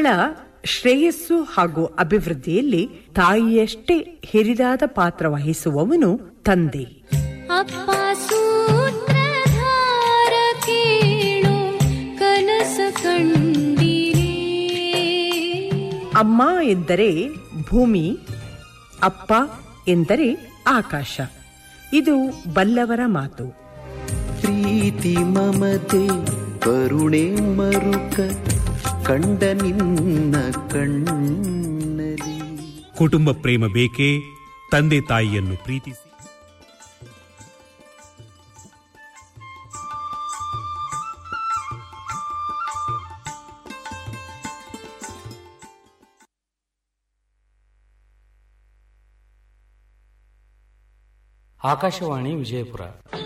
ಮಕ್ಕಳ ಶ್ರೇಯಸ್ಸು ಹಾಗೂ ಅಭಿವೃದ್ಧಿಯಲ್ಲಿ ತಾಯಿಯಷ್ಟೇ ಹಿರಿದಾದ ಪಾತ್ರ ವಹಿಸುವವನು ತಂದೆ ಅಪ್ಪ ಸೂತ್ರಧಾರ ಕೇಳು ಕನಸ ಕಂಡಿರಿ ಅಮ್ಮ ಎಂದರೆ ಭೂಮಿ ಅಪ್ಪ ಎಂದರೆ ಆಕಾಶ ಇದು ಬಲ್ಲವರ ಮಾತು ಪ್ರೀತಿ ಮಮತೆ ಕರುಣೆ ಮರುಕ ಕಂಡ ನಿನ್ನ ಕಣ್ಣಲಿ ಕುಟುಂಬ ಪ್ರೇಮ ಬೇಕೇ ತಂದೆ ತಾಯಿಯನ್ನು ಪ್ರೀತಿಸಿ ಆಕಾಶವಾಣಿ ವಿಜಯಪುರ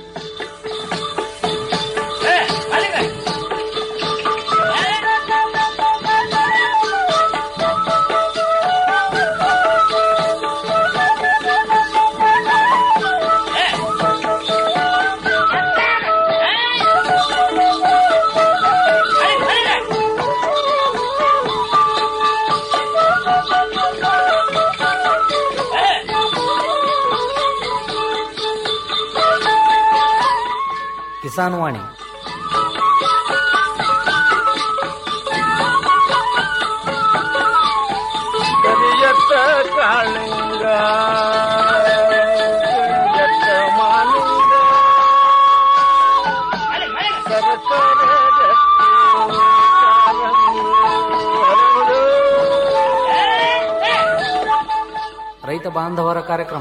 ಕಿಸಾನ್ ವಾಣಿ ಕರಿಯತ್ತ ಕಾಳಿಂಗ ಕರಿಯತ್ತ ಮಾಲಿಂಗ ಸರಸರ ರಕ್ತಿ ಕಾರಂಗಿ ಹರಡು. ರೈತ ಬಾಂಧವರ ಕಾರ್ಯಕ್ರಮ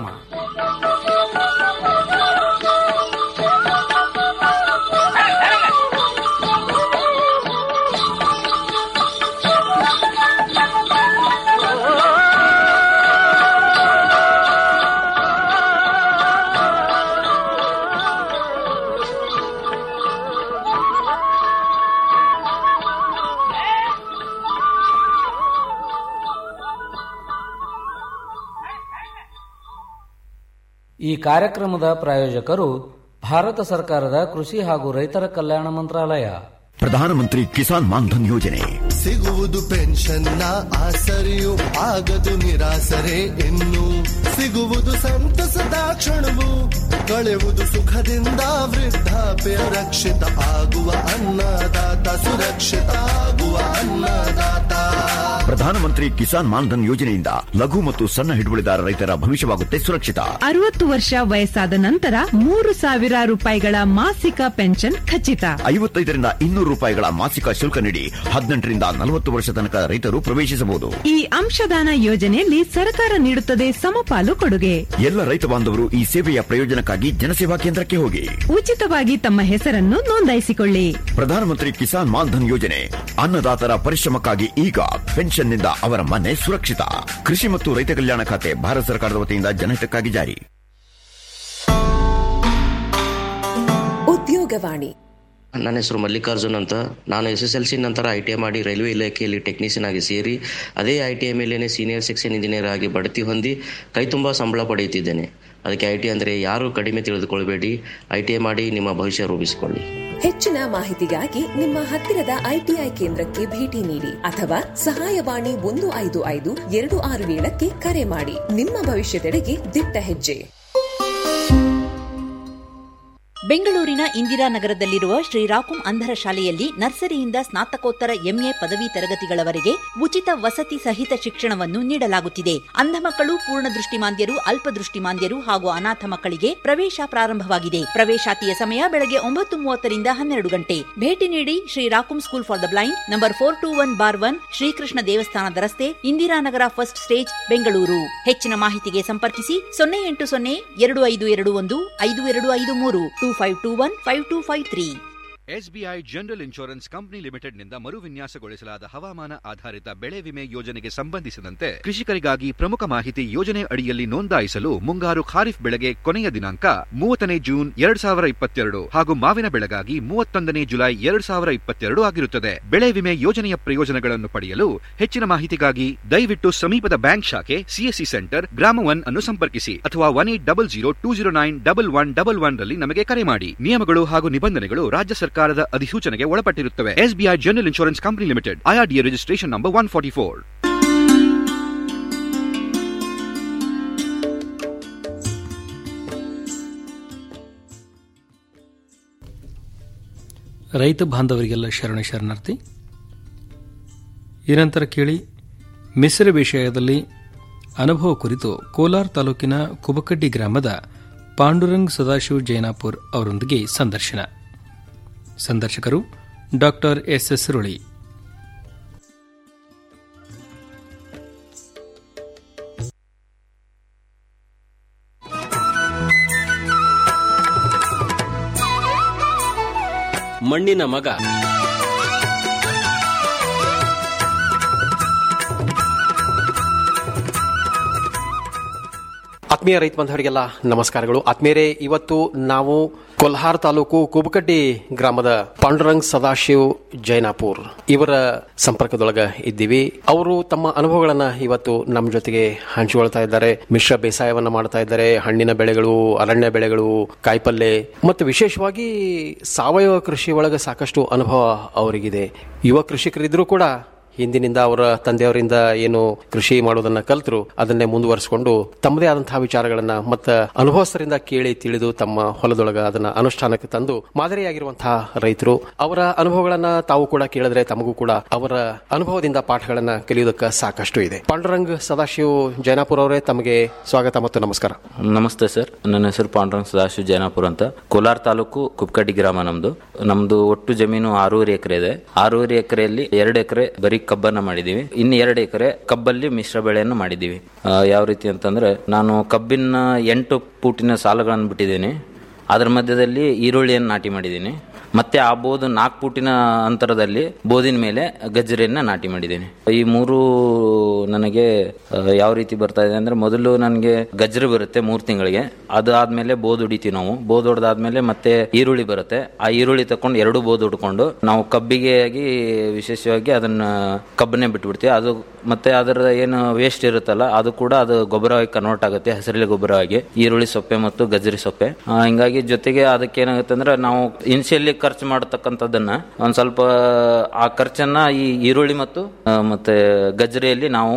ಈ ಕಾರ್ಯಕ್ರಮದ ಪ್ರಾಯೋಜಕರು ಭಾರತ ಸರ್ಕಾರದ ಕೃಷಿ ಹಾಗೂ ರೈತರ ಕಲ್ಯಾಣ ಮಂತ್ರಾಲಯ ಪ್ರಧಾನಮಂತ್ರಿ ಕಿಸಾನ್ ಮಾನ್ಧನ್ ಯೋಜನೆ ಸಿಗುವುದು ಪೆನ್ಷನ್ನ ಆಸರೆಯು ಆಗದು ನಿರಾಸರೆ ಇನ್ನು ಸಿಗುವುದು ಸಂತಸದ ಕ್ಷಣವು ಕಳೆಯುವುದು ಸುಖದಿಂದ ವೃದ್ಧಾಪ್ಯ ರಕ್ಷಿತ ಆಗುವ ಅನ್ನದಾತ ಸುರಕ್ಷಿತ ಆಗುವ ಅನ್ನದಾತ ಪ್ರಧಾನಮಂತ್ರಿ ಕಿಸಾನ್ ಮಾನ್ಧನ್ ಯೋಜನೆಯಿಂದ ಲಘು ಮತ್ತು ಸಣ್ಣ ಹಿಡುವಳಿದಾರ ರೈತರ ಭವಿಷ್ಯವಾಗುತ್ತೆ ಸುರಕ್ಷಿತ ಅರವತ್ತು ವರ್ಷ ವಯಸ್ಸಾದ ನಂತರ ಮೂರು ಸಾವಿರ ರೂಪಾಯಿಗಳ ಮಾಸಿಕ ಪೆನ್ಷನ್ ಖಚಿತ ಐವತ್ತೈದರಿಂದ ಇನ್ನೂರು ರೂಪಾಯಿಗಳ ಮಾಸಿಕ ಶುಲ್ಕ ನೀಡಿ ಹದಿನೆಂಟರಿಂದ ನಲವತ್ತು ವರ್ಷ ತನಕ ರೈತರು ಪ್ರವೇಶಿಸಬಹುದು ಈ ಅಂಶದಾನ ಯೋಜನೆಯಲ್ಲಿ ಸರ್ಕಾರ ನೀಡುತ್ತದೆ ಸಮಪಾಲು ಕೊಡುಗೆ ಎಲ್ಲ ರೈತ ಬಾಂಧವರು ಈ ಸೇವೆಯ ಪ್ರಯೋಜನಕ್ಕಾಗಿ ಜನಸೇವಾ ಕೇಂದ್ರಕ್ಕೆ ಹೋಗಿ ಉಚಿತವಾಗಿ ತಮ್ಮ ಹೆಸರನ್ನು ನೋಂದಾಯಿಸಿಕೊಳ್ಳಿ ಪ್ರಧಾನಮಂತ್ರಿ ಕಿಸಾನ್ ಮಾನ್ಧನ್ ಯೋಜನೆ ಅನ್ನದಾತರ ಪರಿಶ್ರಮಕ್ಕಾಗಿ ಈಗ ಪೆನ್ಷನ್ನಿಂದ ಅವರ ಮನೆ ಸುರಕ್ಷಿತ ಕೃಷಿ ಮತ್ತು ರೈತ ಕಲ್ಯಾಣ ಖಾತೆ ಭಾರತ ಸರ್ಕಾರದ ವತಿಯಿಂದ ಜನಹಿತಕ್ಕಾಗಿ ಜಾರಿ ಉದ್ಯೋಗವಾಣಿ ನನ್ನ ಹೆಸರು ಮಲ್ಲಿಕಾರ್ಜುನ್ ಅಂತ ನಾನು ಎಸ್ ಎಸ್ ಎಲ್ ಸಿ ನಂತರ ಐ ಟಿ ಐ ಮಾಡಿ ರೈಲ್ವೆ ಇಲಾಖೆಯಲ್ಲಿ ಟೆಕ್ನಿಷಿಯನ್ ಆಗಿ ಸೇರಿ ಅದೇ ಐ ಟಿ ಐ ಮೇಲೇನೆ ಸೀನಿಯರ್ ಸೆಕ್ಷನ್ ಇಂಜಿನಿಯರ್ ಆಗಿ ಬಡ್ತಿ ಹೊಂದಿ ಕೈ ತುಂಬ ಸಂಬಳ ಪಡೆಯುತ್ತಿದ್ದೇನೆ ಅದಕ್ಕೆ ಐ ಟಿ ಅಂದರೆ ಯಾರು ಕಡಿಮೆ ತಿಳಿದುಕೊಳ್ಬೇಡಿ ಐ ಟಿ ಐ ಮಾಡಿ ನಿಮ್ಮ ಭವಿಷ್ಯ ರೂಪಿಸಿಕೊಳ್ಳಿ ಹೆಚ್ಚಿನ ಮಾಹಿತಿಗಾಗಿ ನಿಮ್ಮ ಹತ್ತಿರದ ಐಟಿಐ ಕೇಂದ್ರಕ್ಕೆ ಭೇಟಿ ನೀಡಿ ಅಥವಾ ಸಹಾಯವಾಣಿ ಒಂದು ಐದು ಐದು ಎರಡು ಆರು ಏಳಕ್ಕೆ ಕರೆ ಮಾಡಿ ನಿಮ್ಮ ಭವಿಷ್ಯದೆಡೆಗೆ ದಿಟ್ಟ ಹೆಜ್ಜೆ ಬೆಂಗಳೂರಿನ ಇಂದಿರಾನಗರದಲ್ಲಿರುವ ಶ್ರೀರಾಕುಂ ಅಂಧರ ಶಾಲೆಯಲ್ಲಿ ನರ್ಸರಿಯಿಂದ ಸ್ನಾತಕೋತ್ತರ ಎಂಎ ಪದವಿ ತರಗತಿಗಳವರೆಗೆ ಉಚಿತ ವಸತಿ ಸಹಿತ ಶಿಕ್ಷಣವನ್ನು ನೀಡಲಾಗುತ್ತಿದೆ ಅಂಧ ಮಕ್ಕಳು ಪೂರ್ಣ ದೃಷ್ಟಿಮಾಂದ್ಯರು ಅಲ್ಪದೃಷ್ಟಿಮಾಂದ್ಯರು ಹಾಗೂ ಅನಾಥ ಮಕ್ಕಳಿಗೆ ಪ್ರವೇಶ ಪ್ರಾರಂಭವಾಗಿದೆ ಪ್ರವೇಶಾತಿಯ ಸಮಯ ಬೆಳಗ್ಗೆ ಒಂಬತ್ತು ಮೂವತ್ತರಿಂದ ಹನ್ನೆರಡು ಗಂಟೆ ಭೇಟಿ ನೀಡಿ Sri Rakum school for the blind number four two one bar one Srikrishna ದೇವಸ್ಥಾನದ ರಸ್ತೆ ಇಂದಿರಾನಗರ ಫಸ್ಟ್ ಸ್ಟೇಜ್ ಬೆಂಗಳೂರು ಹೆಚ್ಚಿನ ಮಾಹಿತಿಗೆ ಸಂಪರ್ಕಿಸಿ ಸೊನ್ನೆ ಎಂಟು ಸೊನ್ನೆ ಎರಡು ಐದು ಎರಡು ಒಂದು ಐದು ಎರಡು ಐದು ಮೂರು two five two one five two five three SBI general insurance company ಲಿಮಿಟೆಡ್ನಿಂದ ಮರುವಿನ್ಯಾಸಗೊಳಿಸಲಾದ ಹವಾಮಾನ ಆಧಾರಿತ ಬೆಳೆ ವಿಮೆ ಯೋಜನೆಗೆ ಸಂಬಂಧಿಸಿದಂತೆ ಕೃಷಿಕರಿಗಾಗಿ ಪ್ರಮುಖ ಮಾಹಿತಿ ಯೋಜನೆ ಅಡಿಯಲ್ಲಿ ನೋಂದಾಯಿಸಲು ಮುಂಗಾರು ಖಾರಿಫ್ ಬೆಳೆಗೆ ಕೊನೆಯ ದಿನಾಂಕ ಮೂವತ್ತನೇ ಜೂನ್ ಎರಡ್ ಸಾವಿರ ಇಪ್ಪತ್ತೆರಡು ಹಾಗೂ ಮಾವಿನ ಬೆಳೆಗಾಗಿ ಮೂವತ್ತೊಂದನೇ ಜುಲೈ ಎರಡ್ ಸಾವಿರ ಇಪ್ಪತ್ತೆರಡು ಆಗಿರುತ್ತದೆ ಬೆಳೆ ವಿಮೆ ಯೋಜನೆಯ ಪ್ರಯೋಜನಗಳನ್ನು ಪಡೆಯಲು ಹೆಚ್ಚಿನ ಮಾಹಿತಿಗಾಗಿ ದಯವಿಟ್ಟು ಸಮೀಪದ ಬ್ಯಾಂಕ್ ಶಾಖೆ ಸಿಎಸ್ಸಿ ಸೆಂಟರ್ ಗ್ರಾಮ ಒನ್ ಅನ್ನು ಸಂಪರ್ಕಿಸಿ ಅಥವಾ one eight double zero two zero nine double one double one ರಲ್ಲಿ ನಮಗೆ ಕರೆ ಮಾಡಿ ನಿಯಮಗಳು ಹಾಗೂ ನಿಬಂಧನೆಗಳು ರಾಜ್ಯ ಸರ್ಕಾರ ಸರ್ಕಾರದ ಅಧಿಸೂಚನೆಗೆ ಒಳಪಟ್ಟಿರುತ್ತವೆ SBI general insurance company limited IRDA registration number one forty four ರೈತ ಬಾಂಧವರಿಗೆಲ್ಲ ಶರಣ ಶರಣಾರ್ಥಿ ಈ ನಂತರ ಕೇಳಿ ಮಿಶ್ರ ವಿಷಯದಲ್ಲಿ ಅನುಭವ ಕುರಿತು ಕೋಲಾರ ತಾಲೂಕಿನ ಕುಬಕಡ್ಡಿ ಗ್ರಾಮದ ಪಾಂಡುರಂಗ್ ಸದಾಶಿವ್ ಜೈನಾಪುರ್ ಅವರೊಂದಿಗೆ ಸಂದರ್ಶನ ಸಂದರ್ಶಕರು ಡಾಕ್ಟರ್ ಎಸ್ ಎಸ್ ರುಳಿ ಮಣ್ಣಿನ ಮಗ ಆತ್ಮೀಯ ರೈತ ಬಾಂಧವರಿಗೆಲ್ಲ ನಮಸ್ಕಾರಗಳು ಆತ್ಮೀಯರೇ ಇವತ್ತು ನಾವು ಕೊಲ್ಹಾರ್ ತಾಲೂಕು ಕುಬಕಡ್ಡಿ ಗ್ರಾಮದ ಪಾಂಡುರಂಗ್ ಸದಾಶಿವ್ ಜೈನಾಪುರ್ ಇವರ ಸಂಪರ್ಕದೊಳಗ ಇದ್ದೀವಿ ಅವರು ತಮ್ಮ ಅನುಭವಗಳನ್ನ ಇವತ್ತು ನಮ್ಮ ಜೊತೆಗೆ ಹಂಚಿಕೊಳ್ತಾ ಇದ್ದಾರೆ ಮಿಶ್ರ ಬೇಸಾಯವನ್ನ ಮಾಡ್ತಾ ಇದ್ದಾರೆ ಹಣ್ಣಿನ ಬೆಳೆಗಳು ಅರಣ್ಯ ಬೆಳೆಗಳು ಕಾಯಿಪಲ್ಲೆ ಮತ್ತು ವಿಶೇಷವಾಗಿ ಸಾವಯವ ಕೃಷಿ ಒಳಗೆ ಸಾಕಷ್ಟು ಅನುಭವ ಅವರಿಗಿದೆ ಯುವ ಕೃಷಿಕರಿದ್ರೂ ಕೂಡ ಹಿಂದಿನಿಂದ ಅವರ ತಂದೆಯವರಿಂದ ಏನು ಕೃಷಿ ಮಾಡೋದನ್ನ ಕಲ್ತರು ಅದನ್ನೇ ಮುಂದುವರಿಸಿಕೊಂಡು ತಮ್ಮದೇ ಆದಂತಹ ವಿಚಾರಗಳನ್ನ ಮತ್ತು ಅನುಭವಸ್ಥರಿಂದ ಕೇಳಿ ತಿಳಿದು ತಮ್ಮ ಹೊಲದೊಳಗ ಅದನ್ನ ಅನುಷ್ಠಾನಕ್ಕೆ ತಂದು ಮಾದರಿಯಾಗಿರುವಂತಹ ರೈತರು ಅವರ ಅನುಭವಗಳನ್ನ ತಾವು ಕೂಡ ಕೇಳಿದ್ರೆ ತಮಗೂ ಕೂಡ ಅವರ ಅನುಭವದಿಂದ ಪಾಠಗಳನ್ನ ಕಲಿಯುವುದಕ್ಕೆ ಸಾಕಷ್ಟು ಇದೆ ಪಾಂಡುರಂಗ್ ಸದಾಶಿವ್ ಜೈನಾಪುರ ಅವರೇ ತಮಗೆ ಸ್ವಾಗತ ಮತ್ತು ನಮಸ್ಕಾರ ನಮಸ್ತೆ ಸರ್ ನನ್ನ ಹೆಸರು ಪಾಂಡುರಂಗ್ ಸದಾಶಿವ್ ಜೈನಾಪುರ ಅಂತ ಕೋಲಾರ ತಾಲೂಕು ಕುಪ್ಕಡ್ಡಿ ಗ್ರಾಮ ನಮ್ದು ನಮ್ದು ಒಟ್ಟು ಜಮೀನು ಆರೂವರೆ ಎಕರೆ ಇದೆ ಆರೂವರೆ ಎಕರೆಯಲ್ಲಿ ಎರಡು ಎಕರೆ ಬರೀ ಕಬ್ಬನ್ನ ಮಾಡಿದೀವಿ ಇನ್ನು ಎರಡು ಎಕರೆ ಕಬ್ಬಲ್ಲಿ ಮಿಶ್ರ ಬೆಳೆಯನ್ನು ಮಾಡಿದೀವಿ ಆ, ಯಾವ ರೀತಿ ಅಂತಂದ್ರೆ ನಾನು ಕಬ್ಬಿನ ಎಂಟು ಫೂಟಿನ ಸಾಲುಗಳನ್ನು ಬಿಟ್ಟಿದ್ದೀನಿ ಅದರ ಮಧ್ಯದಲ್ಲಿ ಈರುಳ್ಳಿಯನ್ನು ನಾಟಿ ಮಾಡಿದ್ದೀನಿ ಮತ್ತೆ ಆ ಬೋದು ನಾಲ್ಕು ಫೂಟಿನ ಅಂತರದಲ್ಲಿ ಬೋದಿನ ಮೇಲೆ ಗಜ್ಜರಿಯನ್ನ ನಾಟಿ ಮಾಡಿದ್ದೀನಿ ಈ ಮೂರು ನನಗೆ ಆ, ಯಾವ ರೀತಿ ಬರ್ತಾ ಇದೆ ಅಂದ್ರೆ ಮೊದಲು ನನಗೆ ಗಜ್ಜರಿ ಬರುತ್ತೆ ಮೂರು ತಿಂಗಳಿಗೆ ಅದು ಆದ್ಮೇಲೆ ಬೋದ್ ಹೊಡಿತೀವಿ ನಾವು ಬೋದ್ ಹೊಡೆದಾದ್ಮೇಲೆ ಮತ್ತೆ ಈರುಳ್ಳಿ ಬರುತ್ತೆ ಆ ಈರುಳ್ಳಿ ತಕೊಂಡು ಎರಡು ಬೋದ್ ಹೊಡ್ಕೊಂಡು ನಾವು ಕಬ್ಬಿಗೆ ಆಗಿ ವಿಶೇಷವಾಗಿ ಅದನ್ನ ಕಬ್ಬನ್ನೇ ಬಿಟ್ಬಿಡ್ತೀವಿ ಅದು ಮತ್ತೆ ಅದರ ಏನು ವೇಸ್ಟ್ ಇರುತ್ತಲ್ಲ ಅದು ಕೂಡ ಅದು ಗೊಬ್ಬರವಾಗಿ ಕನ್ವರ್ಟ್ ಆಗುತ್ತೆ ಹಸಿರೆಲೆ ಗೊಬ್ಬರವಾಗಿ ಈರುಳ್ಳಿ ಸೊಪ್ಪೆ ಮತ್ತು ಗಜ್ಜರಿ ಸೊಪ್ಪೆ ಆ, ಹಿಂಗಾಗಿ ಜೊತೆಗೆ ಅದಕ್ಕೆ ಏನಾಗುತ್ತೆ ಅಂದ್ರೆ ನಾವು ಇನ್ಶಿಯಲಿ ಖರ್ಚು ಮಾಡತಕ್ಕಂಥದ್ದನ್ನ ಒಂದ್ ಸ್ವಲ್ಪ ಆ ಖರ್ಚನ್ನ ಈ ಈರುಳ್ಳಿ ಮತ್ತು ಆ, ಮತ್ತೆ ಗಜ್ಜರಿಯಲ್ಲಿ ನಾವು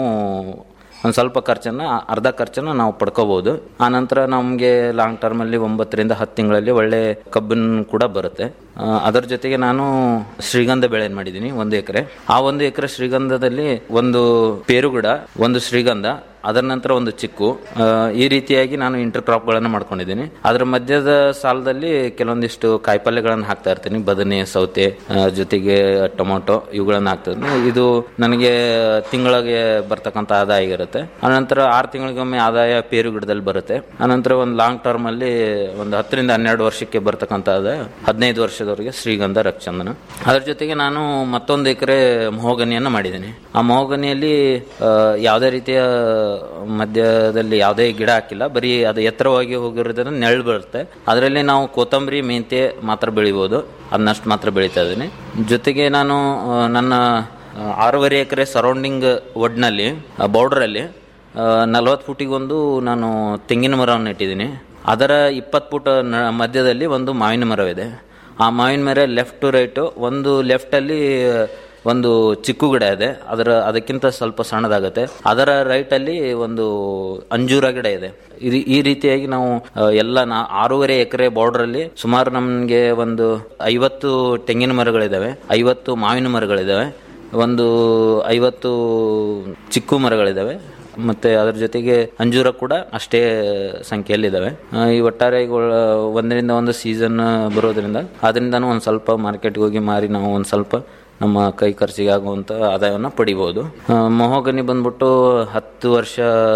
ಒಂದು ಸ್ವಲ್ಪ ಖರ್ಚನ್ನ ಅರ್ಧ ಖರ್ಚನ್ನ ನಾವು ಪಡ್ಕೋಬಹುದು ಆ ನಂತರ ನಮಗೆ ಲಾಂಗ್ ಟರ್ಮ್ ಅಲ್ಲಿ ಒಂಬತ್ತರಿಂದ ಹತ್ತು ತಿಂಗಳಲ್ಲಿ ಒಳ್ಳೆ ಕಬ್ಬಿನ ಕೂಡ ಬರುತ್ತೆ ಆ, ಅದರ ಜೊತೆಗೆ ನಾನು ಶ್ರೀಗಂಧ ಬೆಳೆ ಮಾಡಿದ್ದೀನಿ ಒಂದು ಎಕರೆ ಆ ಒಂದು ಎಕರೆ ಶ್ರೀಗಂಧದಲ್ಲಿ ಒಂದು ಪೇರುಗಿಡ ಒಂದು ಶ್ರೀಗಂಧ ಅದರ ನಂತರ ಒಂದು ಚಿಕ್ಕು ಆ, ಈ ರೀತಿಯಾಗಿ ನಾನು ಇಂಟರ್ ಕ್ರಾಪ್ಗಳನ್ನು ಮಾಡ್ಕೊಂಡಿದ್ದೀನಿ ಅದರ ಮಧ್ಯದ ಸಾಲದಲ್ಲಿ ಕೆಲವೊಂದಿಷ್ಟು ಕಾಯಿಪಲ್ಯಗಳನ್ನು ಹಾಕ್ತಾ ಇರ್ತೀನಿ ಬದನೆ ಸೌತೆ ಆ, ಜೊತೆಗೆ ಟೊಮೊಟೊ ಇವುಗಳನ್ನು ಹಾಕ್ತಾ ಇರ್ತೀನಿ ಇದು ನನಗೆ ತಿಂಗಳಿಗೆ ಬರ್ತಕ್ಕಂಥ ಆದಾಯ ಇರುತ್ತೆ ಆನಂತರ ಆರು ತಿಂಗಳಿಗೊಮ್ಮೆ ಆದಾಯ ಪೇರು ಗಿಡದಲ್ಲಿ ಬರುತ್ತೆ ಆನಂತರ ಒಂದು ಲಾಂಗ್ ಟರ್ಮ್ ಅಲ್ಲಿ ಒಂದು ಹತ್ತರಿಂದ ಹನ್ನೆರಡು ವರ್ಷಕ್ಕೆ ಬರ್ತಕ್ಕಂಥ ಆದಾಯ ಹದಿನೈದು ವರ್ಷದವರೆಗೆ ಶ್ರೀಗಂಧ ರಕ್ಷಂದನ ಅದರ ಜೊತೆಗೆ ನಾನು ಮತ್ತೊಂದು ಎಕರೆ ಮಹೋಗನಿಯನ್ನು ಮಾಡಿದ್ದೀನಿ ಆ ಮಹೋಗನಿಯಲ್ಲಿ ಆ, ಯಾವುದೇ ರೀತಿಯ ಮಧ್ಯದಲ್ಲಿ ಯಾವುದೇ ಗಿಡ ಹಾಕಿಲ್ಲ ಬರೀ ಅದು ಎತ್ತರವಾಗಿ ಹೋಗಿರೋದ್ರಿಂದ ನೆರಳು ಬರುತ್ತೆ ಅದರಲ್ಲಿ ನಾವು ಕೊತ್ತಂಬರಿ ಮೆಂತ್ಯ ಮಾತ್ರ ಬೆಳಿಬೋದು ಅದನ್ನಷ್ಟು ಮಾತ್ರ ಬೆಳೀತಾ ಇದ್ದೀನಿ ಜೊತೆಗೆ ನಾನು ಆ, ನನ್ನ ಆ, ಆರೂವರೆ ಎಕರೆ ಸರೌಂಡಿಂಗ್ ಒಡ್ನಲ್ಲಿ ಬೌರ್ಡರಲ್ಲಿ ನಲವತ್ತು ಫುಟಿಗೊಂದು ನಾನು ತೆಂಗಿನ ಮರವನ್ನು ಇಟ್ಟಿದ್ದೀನಿ ಅದರ ಇಪ್ಪತ್ತು ಫುಟ್ ನ- ಮಧ್ಯದಲ್ಲಿ ಒಂದು ಮಾವಿನ ಮರವಿದೆ ಆ ಮಾವಿನ ಮರ ಲೆಫ್ಟ್ ಟು ರೈಟು ಒಂದು ಲೆಫ್ಟಲ್ಲಿ ಒಂದು ಚಿಕ್ಕು ಗಿಡ ಇದೆ ಅದರ ಅದಕ್ಕಿಂತ ಸ್ವಲ್ಪ ಸಣ್ಣದಾಗುತ್ತೆ ಅದರ ರೈಟ್ ಅಲ್ಲಿ ಒಂದು ಅಂಜೂರ ಗಿಡ ಇದೆ ಇದು ಈ ರೀತಿಯಾಗಿ ನಾವು ಆ, ಎಲ್ಲ ನಾ ಆರೂವರೆ ಎಕರೆ ಬಾರ್ಡರ್ ಅಲ್ಲಿ ಸುಮಾರು ನಮಗೆ ಒಂದು ಐವತ್ತು ತೆಂಗಿನ ಮರಗಳಿದಾವೆ ಐವತ್ತು ಮಾವಿನ ಮರಗಳಿದಾವೆ ಒಂದು ಐವತ್ತು ಚಿಕ್ಕು ಮರಗಳಿದಾವೆ ಮತ್ತೆ ಅದರ ಜೊತೆಗೆ ಅಂಜೂರ ಕೂಡ ಅಷ್ಟೇ ಸಂಖ್ಯೆಯಲ್ಲಿದ್ದಾವೆ ಆ, ಈ ಒಟ್ಟಾರೆ ಇವುಗಳ ಒಂದರಿಂದ ಒಂದು ಸೀಸನ್ ಬರೋದ್ರಿಂದ ಅದರಿಂದನೂ ಒಂದು ಸ್ವಲ್ಪ ಮಾರ್ಕೆಟ್ಗೆ ಹೋಗಿ ಮಾರಿ ನಾವು ಒಂದು ಸ್ವಲ್ಪ ನಮ್ಮ ಕೈ ಖರ್ಚಿಗೆ ಆಗುವಂಥ ಆದಾಯವನ್ನು ಪಡಿಬೋದು ಆ, ಮೊಹೋಗನಿ ಬಂದ್ಬಿಟ್ಟು ಹತ್ತು ವರ್ಷ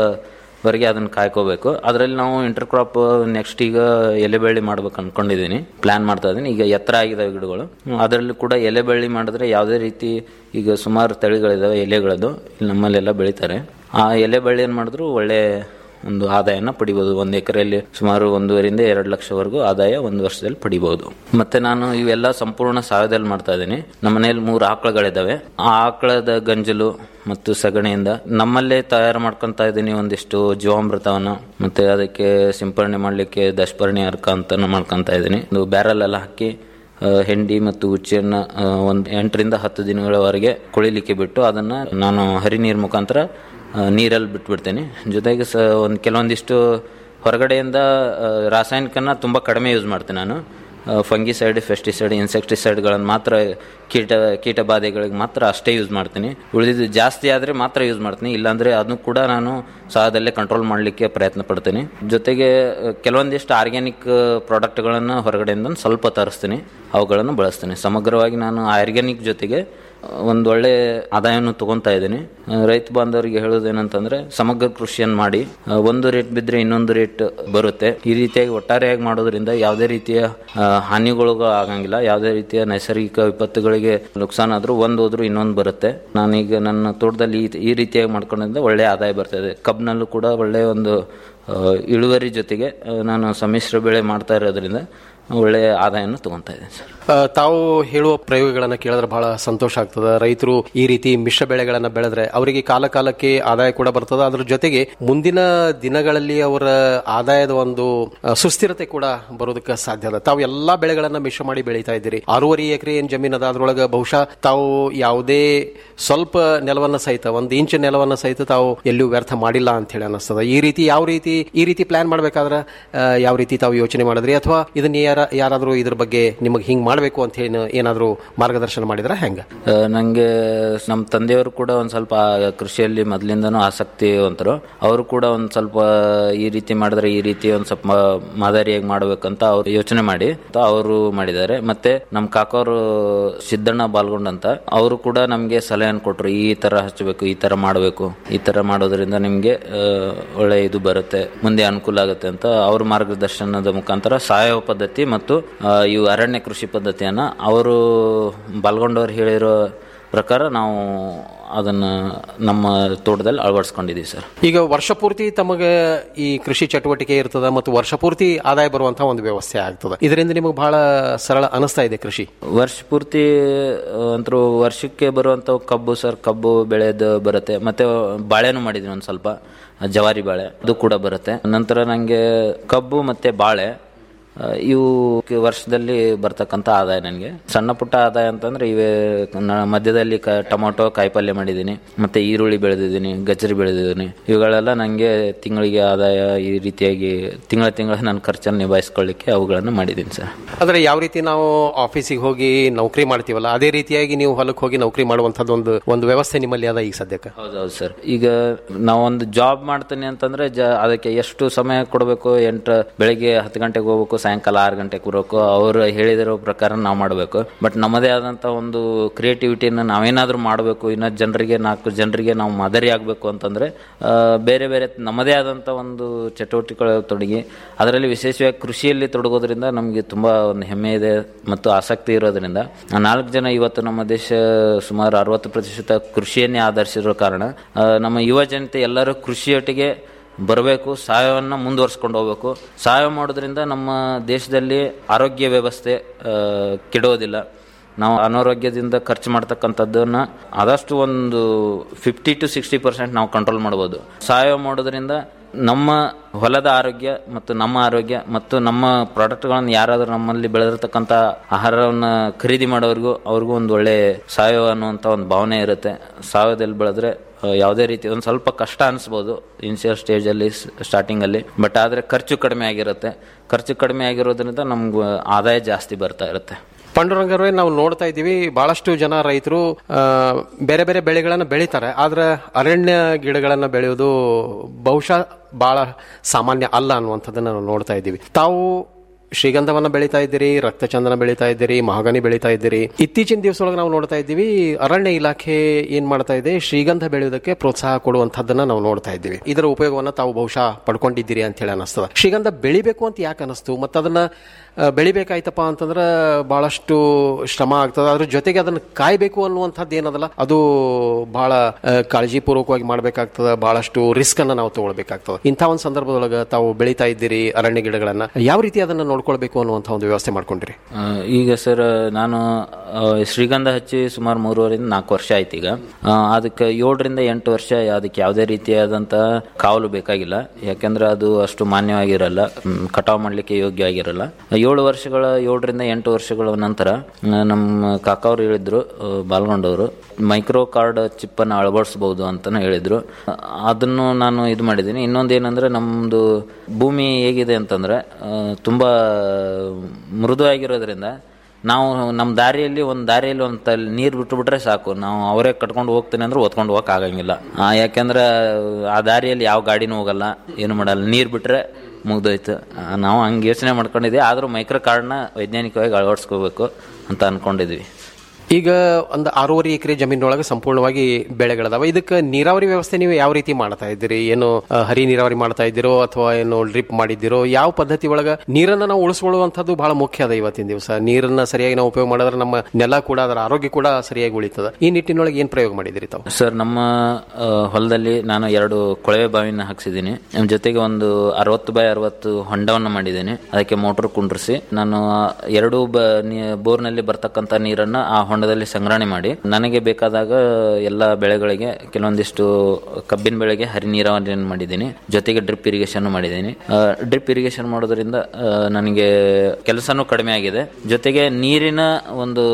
ವರೆಗೆ ಅದನ್ನ ಕಾಯ್ಕೋಬೇಕು ಅದರಲ್ಲಿ ನಾವು ಇಂಟರ್ ಕ್ರಾಪ್ ನೆಕ್ಸ್ಟ್ ಈಗ ಎಲೆ ಬೆಳ್ಳಿ ಮಾಡ್ಬೇಕು ಅನ್ಕೊಂಡಿದ್ದೀನಿ ಪ್ಲಾನ್ ಮಾಡ್ತಾ ಇದ್ದೀನಿ ಈಗ ಎತ್ತರ ಆಗಿದಾವೆ ಗಿಡಗಳು ಹ್ಮ್, ಅದರಲ್ಲಿ ಕೂಡ ಎಲೆ ಬೆಳ್ಳಿ ಮಾಡಿದ್ರೆ ಯಾವುದೇ ರೀತಿ ಈಗ ಸುಮಾರು ತಳಿಗಳಿದಾವೆ ಎಲೆಗಳದ್ದು ಇಲ್ಲಿ ನಮ್ಮಲ್ಲೆಲ್ಲ ಬೆಳಿತಾರೆ ಆ ಎಲೆ ಬಳ್ಳಿ ಏನು ಮಾಡಿದ್ರು ಒಳ್ಳೆ ಒಂದು ಆದಾಯನ ಪಡಿಬೋದು ಒಂದು ಎಕರೆಯಲ್ಲಿ ಸುಮಾರು ಒಂದೂವರಿಂದ ಎರಡು ಲಕ್ಷವರೆಗೂ ಆದಾಯ ಒಂದು ವರ್ಷದಲ್ಲಿ ಪಡಿಬಹುದು ಮತ್ತೆ ನಾನು ಇವೆಲ್ಲ ಸಂಪೂರ್ಣ ಸಾವಯವದಲ್ಲಿ ಮಾಡ್ತಾ ಇದ್ದೀನಿ ನಮ್ಮ ಮನೆಯಲ್ಲಿ ಮೂರು ಆಕಳುಗಳಿದಾವೆ ಆ ಆಕಳದ ಗಂಜಲು ಮತ್ತು ಸಗಣಿಯಿಂದ ನಮ್ಮಲ್ಲೇ ತಯಾರು ಮಾಡ್ಕೊಂತ ಇದ್ದೀನಿ ಒಂದಿಷ್ಟು ಜೀವಾಮೃತವನ್ನ ಮತ್ತೆ ಅದಕ್ಕೆ ಸಿಂಪರಣೆ ಮಾಡ್ಲಿಕ್ಕೆ ದಶಪರ್ಣಿ ಅರ್ಕ ಅಂತ ಮಾಡ್ಕೊಂತ ಇದ್ದೀನಿ ಒಂದು ಬ್ಯಾರಲ್ ಎಲ್ಲ ಹಾಕಿ ಆ, ಹೆಂಡಿ ಮತ್ತು ಉಚ್ಚಿಯನ್ನ ಆ, ಒಂದು ಎಂಟರಿಂದ ಹತ್ತು ದಿನಗಳವರೆಗೆ ಕೊಳಿಲಿಕ್ಕೆ ಬಿಟ್ಟು ಅದನ್ನ ನಾನು ಹರಿ ನೀರ್ ಮುಖಾಂತರ ಆ, ನೀರಲ್ಲಿ ಬಿಟ್ಬಿಡ್ತೇನೆ ಜೊತೆಗೆ ಸ ಒಂದು ಕೆಲವೊಂದಿಷ್ಟು ಹೊರಗಡೆಯಿಂದ ಆ, ರಾಸಾಯನಿಕನ ತುಂಬ ಕಡಿಮೆ ಯೂಸ್ ಮಾಡ್ತೇನೆ ನಾನು ಫಂಗಿಸೈಡ್ ಫೆಸ್ಟಿಸೈಡ್ ಇನ್ಸೆಕ್ಟಿಸೈಡ್ಗಳನ್ನು ಮಾತ್ರ ಕೀಟ ಕೀಟ ಬಾಧೆಗಳಿಗೆ ಮಾತ್ರ ಅಷ್ಟೇ ಯೂಸ್ ಮಾಡ್ತೀನಿ ಉಳಿದಿದ್ದು ಜಾಸ್ತಿ ಆದರೆ ಮಾತ್ರ ಯೂಸ್ ಮಾಡ್ತೀನಿ ಇಲ್ಲಾಂದರೆ ಅದನ್ನು ಕೂಡ ನಾನು ಸಹದಲ್ಲೇ ಕಂಟ್ರೋಲ್ ಮಾಡಲಿಕ್ಕೆ ಪ್ರಯತ್ನ ಪಡ್ತೀನಿ ಜೊತೆಗೆ ಆ, ಕೆಲವೊಂದಿಷ್ಟು ಆರ್ಗ್ಯಾನಿಕ್ ಪ್ರಾಡಕ್ಟ್ಗಳನ್ನು ಹೊರಗಡೆಯಿಂದ ಸ್ವಲ್ಪ ತರಿಸ್ತೀನಿ ಅವುಗಳನ್ನು ಬಳಸ್ತೀನಿ ಸಮಗ್ರವಾಗಿ ನಾನು ಆರ್ಗ್ಯಾನಿಕ್ ಜೊತೆಗೆ ಒಂದು ಒಳ್ಳೆ ಆದಾಯವನ್ನು ತಗೊಂತಾ ಇದ್ದೀನಿ ಆ, ರೈತ ಬಾಂಧವರಿಗೆ ಹೇಳೋದೇನಂತಂದ್ರೆ ಸಮಗ್ರ ಕೃಷಿಯನ್ನು ಮಾಡಿ ಆ, ಒಂದು ರೇಟ್ ಬಿದ್ದರೆ ಇನ್ನೊಂದು ರೇಟ್ ಬರುತ್ತೆ ಈ ರೀತಿಯಾಗಿ ಒಟ್ಟಾರೆಯಾಗಿ ಮಾಡೋದ್ರಿಂದ ಯಾವುದೇ ರೀತಿಯ ಆ, ಹಾನಿಗಳು ಆಗಂಗಿಲ್ಲ ಯಾವುದೇ ರೀತಿಯ ನೈಸರ್ಗಿಕ ವಿಪತ್ತುಗಳಿಗೆ ನುಕ್ಸಾನ್ ಆದ್ರೂ ಒಂದು ಹೋದ್ರೂ ಇನ್ನೊಂದು ಬರುತ್ತೆ ನಾನೀಗ ನನ್ನ ತೋಟದಲ್ಲಿ ಈ- ಈ ರೀತಿಯಾಗಿ ಮಾಡ್ಕೊಂಡಿದ್ದ ಒಳ್ಳೆ ಆದಾಯ ಬರ್ತದೆ ಕಬ್ನಲ್ಲೂ ಕೂಡ ಒಳ್ಳೆ ಒಂದು ಆ, ಇಳುವರಿ ಜೊತೆಗೆ ಆ, ನಾನು ಸಮ್ಮಿಶ್ರ ಬೆಳೆ ಮಾಡ್ತಾ ಇರೋದ್ರಿಂದ ಒಳ್ಳೆಯ ಆದಾಯವನ್ನು ತಗೊಂತಾ ಇದ್ದೀನಿ ಸರ್ ಆ, ತಾವು ಹೇಳುವ ಪ್ರಯೋಗಗಳನ್ನು ಕೇಳಿದ್ರೆ ಬಹಳ ಸಂತೋಷ ಆಗ್ತದೆ ರೈತರು ಈ ರೀತಿ ಮಿಶ್ರ ಬೆಳೆಗಳನ್ನ ಬೆಳೆದ್ರೆ ಅವರಿಗೆ ಕಾಲ ಕಾಲಕ್ಕೆ ಆದಾಯ ಕೂಡ ಬರ್ತದೆ ಅದ್ರ ಜೊತೆಗೆ ಮುಂದಿನ ದಿನಗಳಲ್ಲಿ ಅವರ ಆದಾಯದ ಒಂದು ಆ, ಸುಸ್ಥಿರತೆ ಕೂಡ ಬರೋದಕ್ಕೆ ಸಾಧ್ಯ ಅದ ತಾವು ಎಲ್ಲಾ ಬೆಳೆಗಳನ್ನ ಮಿಶ್ರ ಮಾಡಿ ಬೆಳೀತಾ ಇದ್ದೀರಿ ಆರೂವರೆ ಎಕರೆ ಏನ್ ಜಮೀನ್ ಅದ ಅದ್ರೊಳಗೆ ಬಹುಶಃ ತಾವು ಯಾವುದೇ ಸ್ವಲ್ಪ ನೆಲವನ್ನ ಸಹಿತ ಒಂದು ಇಂಚ್ ನೆಲವನ್ನ ಸಹಿತ ತಾವು ಎಲ್ಲಿಯೂ ವ್ಯರ್ಥ ಮಾಡಿಲ್ಲ ಅಂತ ಹೇಳಿ ಅನಿಸ್ತದ ಈ ರೀತಿ ಯಾವ ರೀತಿ ಈ ರೀತಿ ಪ್ಲಾನ್ ಮಾಡ್ಬೇಕಾದ್ರೆ ಆ, ಯಾವ ರೀತಿ ತಾವು ಯೋಚನೆ ಮಾಡಿದ್ರಿ ಅಥವಾ ಇದನ್ನ ಯಾರ ಯಾರಾದ್ರೂ ಇದ್ರ ಬಗ್ಗೆ ನಿಮಗೆ ಹಿಂಗ್ ಮಾಡ್ಬೇಕು ಅಂತ ಹೇಳಿ ಏನಾದ್ರೂ ಮಾರ್ಗದರ್ಶನ ಮಾಡಿದ್ರ ಹೆಂಗ ಆ, ನಂಗೆ ನಮ್ಮ ತಂದೆಯವರು ಕೂಡ ಒಂದ್ ಸ್ವಲ್ಪ ಆ ಕೃಷಿಯಲ್ಲಿ ಮೊದಲಿಂದನೂ ಆಸಕ್ತಿವಂತರು ಅವರು ಕೂಡ ಒಂದ್ ಸ್ವಲ್ಪ ಈ ರೀತಿ ಮಾಡಿದ್ರೆ ಈ ರೀತಿ ಒಂದ್ ಸ್ವಲ್ಪ ಮ- ಮಾದರಿಯಾಗಿ ಮಾಡ್ಬೇಕಂತ ಅವ್ರು ಯೋಚನೆ ಮಾಡಿ ಅವರು ಮಾಡಿದ್ದಾರೆ ಮತ್ತೆ ನಮ್ಮ ಕಾಕೋರು ಸಿದ್ದಣ್ಣ ಬಾಲ್ಗೊಂಡ್ ಅಂತ ಅವರು ಕೂಡ ನಮ್ಗೆ ಸಲಹೆಯನ್ನು ಕೊಟ್ರು ಈ ತರ ಹಚ್ಚಬೇಕು ಈ ತರ ಮಾಡಬೇಕು ಈ ತರ ಮಾಡೋದ್ರಿಂದ ನಿಮ್ಗೆ ಆ, ಒಳ್ಳೆ ಇದು ಬರುತ್ತೆ ಮುಂದೆ ಅನುಕೂಲ ಆಗುತ್ತೆ ಅಂತ ಅವ್ರ ಮಾರ್ಗದರ್ಶನದ ಮುಖಾಂತರ ಸಾವಯವ ಪದ್ಧತಿ ಮತ್ತು ಆ, ಇವು ಅರಣ್ಯ ಕೃಷಿ ಪದ್ಧತಿಯನ್ನ ಅವರು ಬಾಲ್ಗೊಂಡವ್ರು ಹೇಳಿರೋ ಪ್ರಕಾರ ನಾವು ಅದನ್ನ ನಮ್ಮ ತೋಟದಲ್ಲಿ ಅಳವಡಿಸ್ಕೊಂಡಿದ್ದೀವಿ ಸರ್ ಈಗ ವರ್ಷ ಪೂರ್ತಿ ತಮಗೆ ಈ ಕೃಷಿ ಚಟುವಟಿಕೆ ಇರ್ತದ ಮತ್ತು ವರ್ಷ ಪೂರ್ತಿ ಆದಾಯ ಬರುವಂತಹ ಒಂದು ವ್ಯವಸ್ಥೆ ಆಗ್ತದೆ ಇದರಿಂದ ನಿಮಗೆ ಬಹಳ ಸರಳ ಅನಿಸ್ತಾ ಇದೆ ಕೃಷಿ ವರ್ಷ ಪೂರ್ತಿ ಅಂತರೂ ವರ್ಷಕ್ಕೆ ಬರುವಂತ ಕಬ್ಬು ಸರ್ ಕಬ್ಬು ಬೆಳೆದು ಬರುತ್ತೆ ಮತ್ತೆ ಬಾಳೆನೂ ಮಾಡಿದ್ದೀನಿ ಒಂದು ಸ್ವಲ್ಪ ಜವಾರಿ ಬಾಳೆ ಅದು ಕೂಡ ಬರುತ್ತೆ ನಂತರ ನನಗೆ ಕಬ್ಬು ಮತ್ತೆ ಬಾಳೆ ಆ, ಇವು ಕ- ವರ್ಷದಲ್ಲಿ ಬರ್ತಕ್ಕಂಥ ಆದಾಯ ನನಗೆ ಸಣ್ಣ ಪುಟ್ಟ ಆದಾಯ ಅಂತಂದ್ರೆ ಇವೇ ನ- ಮಧ್ಯದಲ್ಲಿ ಕ ಟೊಮೊಟೊ ಕಾಯಿಪಲ್ಯ ಮಾಡಿದ್ದೀನಿ ಮತ್ತೆ ಈರುಳ್ಳಿ ಬೆಳೆದಿದ್ದೀನಿ ಗಜರಿ ಬೆಳೆದಿದ್ದೀನಿ ಇವುಗಳೆಲ್ಲ ನನಗೆ ತಿಂಗಳಿಗೆ ಆದಾಯ ಈ ರೀತಿಯಾಗಿ ತಿಂಗಳ ತಿಂಗಳ ನನ್ನ ಖರ್ಚನ್ನು ನಿಭಾಯಿಸ್ಕೊಳ್ಳಿಕ್ಕೆ ಅವುಗಳನ್ನು ಮಾಡಿದ್ದೀನಿ ಸರ್ ಅಂದ್ರೆ ಯಾವ ರೀತಿ ನಾವು ಆಫೀಸಿಗೆ ಹೋಗಿ ನೌಕರಿ ಮಾಡ್ತೀವಲ್ಲ ಅದೇ ರೀತಿಯಾಗಿ ನೀವು ಹೊಲಕ್ಕೆ ಹೋಗಿ ನೌಕರಿ ಮಾಡುವಂತದ್ದು ಒಂದು ಒಂದು ವ್ಯವಸ್ಥೆ ನಿಮ್ಮಲ್ಲಿ ಅದ ಈಗ ಸದ್ಯಕ್ಕೆ ಹೌದೌದು ಸರ್ ಈಗ ನಾವೊಂದು ಜಾಬ್ ಮಾಡ್ತೀನಿ ಅಂತಂದ್ರೆ ಜ ಅದಕ್ಕೆ ಎಷ್ಟು ಸಮಯ ಕೊಡಬೇಕು ಎಂಟು ಬೆಳಿಗ್ಗೆ ಹತ್ತು ಗಂಟೆಗೆ ಹೋಗ್ಬೇಕು ಸಾಯಂಕಾಲ ಆರು ಗಂಟೆಗೆ ಬರಬೇಕು ಅವ್ರು ಹೇಳಿದಿರೋ ಪ್ರಕಾರ ನಾವು ಮಾಡಬೇಕು ಬಟ್ ನಮ್ಮದೇ ಆದಂತ ಒಂದು ಕ್ರಿಯೇಟಿವಿಟಿನ ನಾವೇನಾದ್ರೂ ಮಾಡಬೇಕು ಇನ್ನ ಜನರಿಗೆ ನಾಲ್ಕು ಜನರಿಗೆ ನಾವು ಮಾದರಿ ಆಗಬೇಕು ಅಂತಂದ್ರೆ ಆ, ಬೇರೆ ಬೇರೆ ನಮ್ಮದೇ ಆದಂತ ಒಂದು ಚಟುವಟಿಕೆಗಳು ತೊಡಗಿ ಅದರಲ್ಲಿ ವಿಶೇಷವಾಗಿ ಕೃಷಿಯಲ್ಲಿ ತೊಡಗೋದ್ರಿಂದ ನಮಗೆ ತುಂಬಾ ಒಂದು ಹೆಮ್ಮೆ ಇದೆ ಮತ್ತು ಆಸಕ್ತಿ ಇರೋದ್ರಿಂದ ಆ ನಾಲ್ಕು ಜನ ಇವತ್ತು ನಮ್ಮ ದೇಶ ಸುಮಾರು ಅರವತ್ತು ಪ್ರತಿಶತ ಕೃಷಿಯನ್ನೇ ಆಧರಿಸಿರೋ ಕಾರಣ ಆ, ನಮ್ಮ ಯುವ ಜನತೆ ಎಲ್ಲರೂ ಕೃಷಿಯೊಟ್ಟಿಗೆ ಬರಬೇಕು ಸಾವಯವನ್ನ ಮುಂದುವರ್ಸ್ಕೊಂಡು ಹೋಗ್ಬೇಕು ಸಾವಯವ ಮಾಡೋದ್ರಿಂದ ನಮ್ಮ ದೇಶದಲ್ಲಿ ಆರೋಗ್ಯ ವ್ಯವಸ್ಥೆ ಆ, ಕೆಡೋದಿಲ್ಲ ನಾವು ಅನಾರೋಗ್ಯದಿಂದ ಖರ್ಚು ಮಾಡ್ತಕ್ಕಂಥದ್ದನ್ನ ಆದಷ್ಟು ಒಂದು ಫಿಫ್ಟಿ ಟು ಸಿಕ್ಸ್ಟಿ ಪರ್ಸೆಂಟ್ ನಾವು ಕಂಟ್ರೋಲ್ ಮಾಡ್ಬೋದು ಸಾವಯವ ಮಾಡೋದ್ರಿಂದ ನಮ್ಮ ಹೊಲದ ಆರೋಗ್ಯ ಮತ್ತು ನಮ್ಮ ಆರೋಗ್ಯ ಮತ್ತು ನಮ್ಮ ಪ್ರಾಡಕ್ಟ್ಗಳನ್ನು ಯಾರಾದರೂ ನಮ್ಮಲ್ಲಿ ಬೆಳೆದಿರ್ತಕ್ಕಂಥ ಆಹಾರವನ್ನು ಖರೀದಿ ಮಾಡೋರಿಗೂ ಅವ್ರಿಗೂ ಒಂದು ಒಳ್ಳೆ ಸಾವಯವ ಅನ್ನುವಂಥ ಒಂದು ಭಾವನೆ ಇರುತ್ತೆ ಸಾವಯವದಲ್ಲಿ ಬೆಳೆದ್ರೆ ಆ, ಯಾವುದೇ ರೀತಿ ಒಂದು ಸ್ವಲ್ಪ ಕಷ್ಟ ಅನಿಸ್ಬೋದು ಇನಿಷಿಯಲ್ ಸ್ಟೇಜಲ್ಲಿ ಸ್ಟಾರ್ಟಿಂಗಲ್ಲಿ ಬಟ್ ಆದರೆ ಖರ್ಚು ಕಡಿಮೆ ಆಗಿರುತ್ತೆ ಖರ್ಚು ಕಡಿಮೆ ಆಗಿರೋದ್ರಿಂದ ನಮ್ಗೆ ಆದಾಯ ಜಾಸ್ತಿ ಬರ್ತಾ ಇರುತ್ತೆ ಪಾಂಡುರಂಗರೇ ನಾವು ನೋಡ್ತಾ ಇದ್ದೀವಿ ಬಹಳಷ್ಟು ಜನ ರೈತರು ಆ, ಬೇರೆ ಬೇರೆ ಬೆಳೆಗಳನ್ನ ಬೆಳೀತಾರೆ ಆದ್ರೆ ಅರಣ್ಯ ಗಿಡಗಳನ್ನ ಬೆಳೆಯೋದು ಬಹುಶಃ ಬಹಳ ಸಾಮಾನ್ಯ ಅಲ್ಲ ಅನ್ನುವಂಥದ್ದನ್ನ ನಾವು ನೋಡ್ತಾ ಇದ್ದೀವಿ ತಾವು ಶ್ರೀಗಂಧವನ್ನ ಬೆಳೀತಾ ಇದ್ದೀರಿ ರಕ್ತಚಂದನ ಬೆಳೀತಾ ಇದ್ದೀರಿ ಮಹಾಗನಿ ಬೆಳೀತಾ ಇದ್ದೀರಿ ಇತ್ತೀಚಿನ ದಿವಸದೊಳಗೆ ನಾವು ನೋಡ್ತಾ ಇದ್ದೀವಿ ಅರಣ್ಯ ಇಲಾಖೆ ಏನ್ ಮಾಡ್ತಾ ಇದೆ ಶ್ರೀಗಂಧ ಬೆಳೆಯೋದಕ್ಕೆ ಪ್ರೋತ್ಸಾಹ ಕೊಡುವಂತದ್ದನ್ನ ನಾವು ನೋಡ್ತಾ ಇದ್ದೀವಿ ಇದರ ಉಪಯೋಗವನ್ನ ತಾವು ಬಹುಶಃ ಪಡ್ಕೊಂಡಿದ್ದೀರಿ ಅಂತ ಹೇಳಿ ಅನಿಸ್ತದ ಶ್ರೀಗಂಧ ಬೆಳಿಬೇಕು ಅಂತ ಯಾಕೆ ಅನಿಸ್ತು ಮತ್ತು ಅದನ್ನ ಆ, ಬೆಳಿಬೇಕಾಯ್ತಪ್ಪ ಅಂತಂದ್ರೆ ಬಹಳಷ್ಟು ಶ್ರಮ ಆಗ್ತದೆ ಅದ್ರ ಜೊತೆಗೆ ಅದನ್ನ ಕಾಯ್ಬೇಕು ಅನ್ನುವಂಥದ್ದು ಏನದಲ್ಲ ಅದು ಬಹಳ ಆ, ಕಾಳಜಿಪೂರ್ವಕವಾಗಿ ಮಾಡ್ಬೇಕಾಗ್ತದೆ ಬಹಳಷ್ಟು ರಿಸ್ಕ್ ಅನ್ನ ನಾವು ತಗೊಳ್ಬೇಕಾಗ್ತದೆ ಇಂಥ ಒಂದು ಸಂದರ್ಭದೊಳಗೆ ತಾವು ಬೆಳೀತಾ ಇದ್ದೀರಿ ಅರಣ್ಯ ಗಿಡಗಳನ್ನ ಯಾವ ರೀತಿ ಅದನ್ನ ನೋಡ್ಕೊಂಡು ನೋಡ್ಕೊಳ್ಬೇಕು ಅನ್ನುವಂಥ ಒಂದು ವ್ಯವಸ್ಥೆ ಮಾಡ್ಕೊಂಡಿರಿ ಆ, ಈಗ ಸರ್ ನಾನು ಆ, ಶ್ರೀಗಂಧ ಹಚ್ಚಿ ಸುಮಾರು ಮೂರುವರೆಯಿಂದ ನಾಲ್ಕು ವರ್ಷ ಆಯ್ತು ಈಗ ಆ, ಅದಕ್ಕೆ ಏಳರಿಂದ ಎಂಟು ವರ್ಷ ಅದಕ್ಕೆ ಯಾವುದೇ ರೀತಿಯಾದಂಥ ಕಾವಲು ಬೇಕಾಗಿಲ್ಲ ಯಾಕೆಂದ್ರೆ ಅದು ಅಷ್ಟು ಮಾನ್ಯವಾಗಿರಲ್ಲ ಮ್, ಕಟಾವು ಮಾಡಲಿಕ್ಕೆ ಯೋಗ್ಯವಾಗಿರಲ್ಲ ಏಳು ವರ್ಷಗಳ ಏಳರಿಂದ ಎಂಟು ವರ್ಷಗಳ ನಂತರ ಆ, ನಮ್ಮ ಕಾಕವ್ರು ಹೇಳಿದ್ರು ಆ, ಬಾಲ್ಗೊಂಡವರು ಮೈಕ್ರೋ ಕಾರ್ಡ್ ಚಿಪ್ಪನ್ನು ಅಳವಡಿಸ್ಬೋದು ಅಂತಲೂ ಹೇಳಿದ್ರು ಆ, ಅದನ್ನು ನಾನು ಇದು ಮಾಡಿದ್ದೀನಿ ಇನ್ನೊಂದು ಏನಂದ್ರೆ ನಮ್ಮದು ಭೂಮಿ ಹೇಗಿದೆ ಅಂತಂದ್ರೆ ಆ, ತುಂಬಾ ಮೃದು ಆಗಿರೋದ್ರಿಂದ ನಾವು ನಮ್ಮ ದಾರಿಯಲ್ಲಿ ಒಂದು ದಾರಿಯಲ್ಲಿ ಒಂದು ತಲ್ ನೀರು ಬಿಟ್ಟುಬಿಟ್ರೆ ಸಾಕು ನಾವು ಅವರೇ ಕಟ್ಕೊಂಡು ಹೋಗ್ತೀನಿ ಅಂದ್ರೆ ಓದ್ಕೊಂಡು ಹೋಗಕ್ ಆಗಂಗಿಲ್ಲ ಆ, ಯಾಕೆಂದ್ರೆ ಆ ದಾರಿಯಲ್ಲಿ ಯಾವ ಗಾಡಿನೂ ಹೋಗಲ್ಲ ಏನು ಮಾಡಲ್ಲ ನೀರು ಬಿಟ್ರೆ ಮುಗ್ದೋಯ್ತು ಆ, ನಾವು ಹಂಗೆ ಯೋಚನೆ ಮಾಡ್ಕೊಂಡಿದ್ವಿ ಆದರೂ ಮೈಕ್ರೋ ಕಾರ್ಡ್ನ ವೈಜ್ಞಾನಿಕವಾಗಿ ಅಳವಡಿಸ್ಕೋಬೇಕು ಅಂತ ಅನ್ಕೊಂಡಿದ್ವಿ ಈಗ ಒಂದು ಆರೂವರೆ ಎಕರೆ ಜಮೀನೊಳಗೆ ಸಂಪೂರ್ಣವಾಗಿ ಬೆಳೆಗಳದಾವ ಇದಕ್ಕೆ ನೀರಾವರಿ ವ್ಯವಸ್ಥೆ ನೀವು ಯಾವ ರೀತಿ ಮಾಡ್ತಾ ಇದ್ದೀರಿ ಏನು ಆ, ಹರಿ ನೀರಾವರಿ ಮಾಡ್ತಾ ಇದ್ದೀರೋ ಅಥವಾ ಏನು ಡ್ರಿಪ್ ಮಾಡಿದ್ದೀರೋ ಯಾವ ಪದ್ಧತಿ ಒಳಗ ನೀರನ್ನ ನಾವು ಉಳಿಸ್ಕೊಳ್ಳುವಂಥದ್ದು ಬಹಳ ಮುಖ್ಯ ಅದ ಇವತ್ತಿನ ದಿವಸ ನೀರನ್ನ ಸರಿಯಾಗಿ ನಾವು ಉಪಯೋಗ ಮಾಡಿದ್ರೆ ನಮ್ಮ ನೆಲ ಕೂಡ ಅದರ ಆರೋಗ್ಯ ಕೂಡ ಸರಿಯಾಗಿ ಉಳಿತದ ಈ ನಿಟ್ಟಿನೊಳಗೆ ಏನ್ ಪ್ರಯೋಗ ಮಾಡಿದಿರಿ ತಾವು ಸರ್ ನಮ್ಮ ಆ, ಹೊಲದಲ್ಲಿ ನಾನು ಎರಡು ಕೊಳವೆ ಬಾವಿನ ಹಾಕ್ಸಿದ್ದೀನಿ ನಮ್ಮ ಜೊತೆಗೆ ಒಂದು ಅರವತ್ತು ಬೈ ಅರವತ್ತು ಹೊಂಡವನ್ನು ಮಾಡಿದ್ದೀನಿ ಅದಕ್ಕೆ ಮೋಟರ್ ಕುಂಡ್ರಿಸಿ ನಾನು ಆ ಎರಡು ಬ ನೀ- ಬೋರ್ನಲ್ಲಿ ಬರ್ತಕ್ಕಂಥ ನೀರನ್ನ ಆ ಹೊಂಡದಲ್ಲಿ ಸಂಗ್ರಹಣೆ ಮಾಡಿ ನನಗೆ ಬೇಕಾದಾಗ ಎಲ್ಲ ಬೆಳೆಗಳಿಗೆ ಕೆಲವೊಂದಿಷ್ಟು ಕಬ್ಬಿನ ಬೆಳೆಗೆ ಹರಿ ನೀರಾವರಿಯನ್ನು ಮಾಡಿದ್ದೀನಿ ಜೊತೆಗೆ ಡ್ರಿಪ್ ಇರಿಗೇಷನ್ ಮಾಡಿದ್ದೀನಿ ಡ್ರಿಪ್ ಇರಿಗೇಷನ್ ಮಾಡೋದ್ರಿಂದ ಆ, ನನಗೆ ಕೆಲಸನೂ ಕಡಿಮೆ ಆಗಿದೆ ಜೊತೆಗೆ ನೀರಿನ ಒಂದು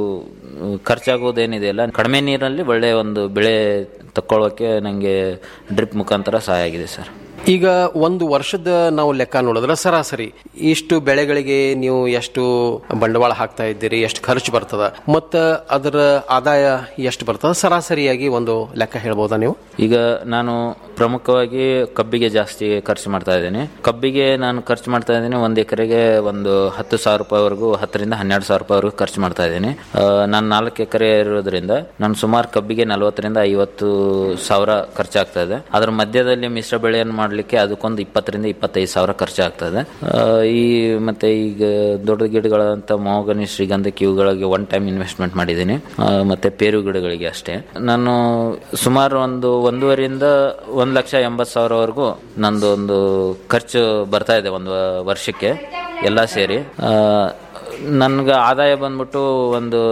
ಖರ್ಚಾಗೋದೇನಿದೆ ಅಲ್ಲ ಕಡಿಮೆ ನೀರಲ್ಲಿ ಒಳ್ಳೆಯ ಒಂದು ಬೆಳೆ ತಕ್ಕೊಳ್ಳೋಕೆ ನನಗೆ ಡ್ರಿಪ್ ಮುಖಾಂತರ ಸಹಾಯ ಆಗಿದೆ ಸರ್ ಈಗ ಒಂದು ವರ್ಷದ ನಾವು ಲೆಕ್ಕ ನೋಡಿದ್ರೆ ಸರಾಸರಿ ಇಷ್ಟು ಬೆಳೆಗಳಿಗೆ ನೀವು ಎಷ್ಟು ಬಂಡವಾಳ ಹಾಕ್ತಾ ಇದ್ದೀರಿ ಎಷ್ಟು ಖರ್ಚು ಬರ್ತದ ಮತ್ತ ಅದರ ಆದಾಯ ಎಷ್ಟು ಬರ್ತದ ಸರಾಸರಿಯಾಗಿ ಒಂದು ಲೆಕ್ಕ ಹೇಳ್ಬೋದಾ ನೀವು ಈಗ ನಾನು ಪ್ರಮುಖವಾಗಿ ಕಬ್ಬಿಗೆ ಜಾಸ್ತಿ ಖರ್ಚು ಮಾಡ್ತಾ ಇದ್ದೀನಿ ಕಬ್ಬಿಗೆ ನಾನು ಖರ್ಚು ಮಾಡ್ತಾ ಇದ್ದೀನಿ ಒಂದು ಎಕರೆಗೆ ಒಂದು ಹತ್ತು ಸಾವಿರ ರೂಪಾಯಿವರೆಗೂ ಹತ್ತರಿಂದ ಹನ್ನೆರಡು ಸಾವಿರ ರೂಪಾಯಿವರೆಗೂ ಖರ್ಚು ಮಾಡ್ತಾ ಇದ್ದೀನಿ ಆ, ನಾನು ನಾಲ್ಕು ಎಕರೆ ಇರೋದ್ರಿಂದ ನಾನು ಸುಮಾರು ಕಬ್ಬಿಗೆ ನಲವತ್ತರಿಂದ ಐವತ್ತು ಸಾವಿರ ಖರ್ಚಾಗ್ತಾ ಇದೆ ಅದರ ಮಧ್ಯದಲ್ಲಿ ಮಿಶ್ರ ಬೆಳೆಯನ್ನು ಮಾಡಲಿಕ್ಕೆ ಅದಕ್ಕೊಂದು ಇಪ್ಪತ್ತರಿಂದ ಇಪ್ಪತ್ತೈದು ಸಾವಿರ ಖರ್ಚಾಗ್ತದೆ ಆ, ಈ ಮತ್ತೆ ಈಗ ದೊಡ್ಡ ಗಿಡಗಳಂತ ಮೋಗನಿ ಶ್ರೀಗಂಧಕ್ಕೆ ಇವುಗಳಿಗೆ ಒನ್ ಟೈಮ್ ಇನ್ವೆಸ್ಟ್ಮೆಂಟ್ ಮಾಡಿದ್ದೀನಿ ಆ, ಮತ್ತೆ ಪೇರು ಗಿಡಗಳಿಗೆ ಅಷ್ಟೇ ನಾನು ಸುಮಾರು ಒಂದು ಒಂದೂವರೆಯಿಂದ ಒಂದು ಲಕ್ಷ ಎಂಬತ್ತು ಸಾವಿರವರೆಗೂ ನಂದು ಒಂದು ಖರ್ಚು ಬರ್ತಾ ಇದೆ ಒಂದು ವರ್ಷಕ್ಕೆ ಎಲ್ಲ ಸೇರಿ ನನ್ಗೆ ಆದಾಯ ಬಂದ್ಬಿಟ್ಟು ಒಂದು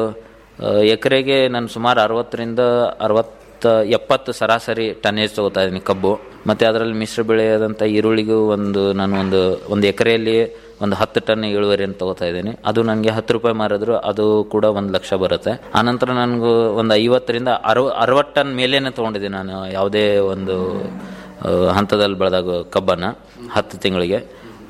ಎಕರೆಗೆ ನಾನು ಸುಮಾರು ಅರವತ್ತರಿಂದ ಅರವತ್ತ ಎಪ್ಪತ್ತು ಸರಾಸರಿ ಟನ್ನೇಜ್ ತಗೋತಾ ಇದ್ದೀನಿ ಕಬ್ಬು ಮತ್ತೆ ಅದರಲ್ಲಿ ಮಿಶ್ರ ಬೆಳೆಯಾದಂಥ ಈರುಳ್ಳಿಗೂ ಒಂದು ನಾನು ಒಂದು ಒಂದು ಎಕರೆಯಲ್ಲಿ ಒಂದು ಹತ್ತು ಟನ್ ಇಳುವರಿಯನ್ನು ತಗೋತಾ ಇದ್ದೀನಿ ಅದು ನನಗೆ ಹತ್ತು ರೂಪಾಯಿ ಮಾರಿದ್ರು ಅದು ಕೂಡ ಒಂದು ಲಕ್ಷ ಬರುತ್ತೆ ಆನಂತರ ನನಗೂ ಒಂದು ಐವತ್ತರಿಂದ ಅರವ ಅರವತ್ತು ಟನ್ ಮೇಲೇನೆ ತೊಗೊಂಡಿದ್ದೀನಿ ನಾನು ಯಾವುದೇ ಒಂದು ಆ, ಹಂತದಲ್ಲಿ ಬೆಳೆದಾಗ ಕಬ್ಬನ್ನು ಹತ್ತು ತಿಂಗಳಿಗೆ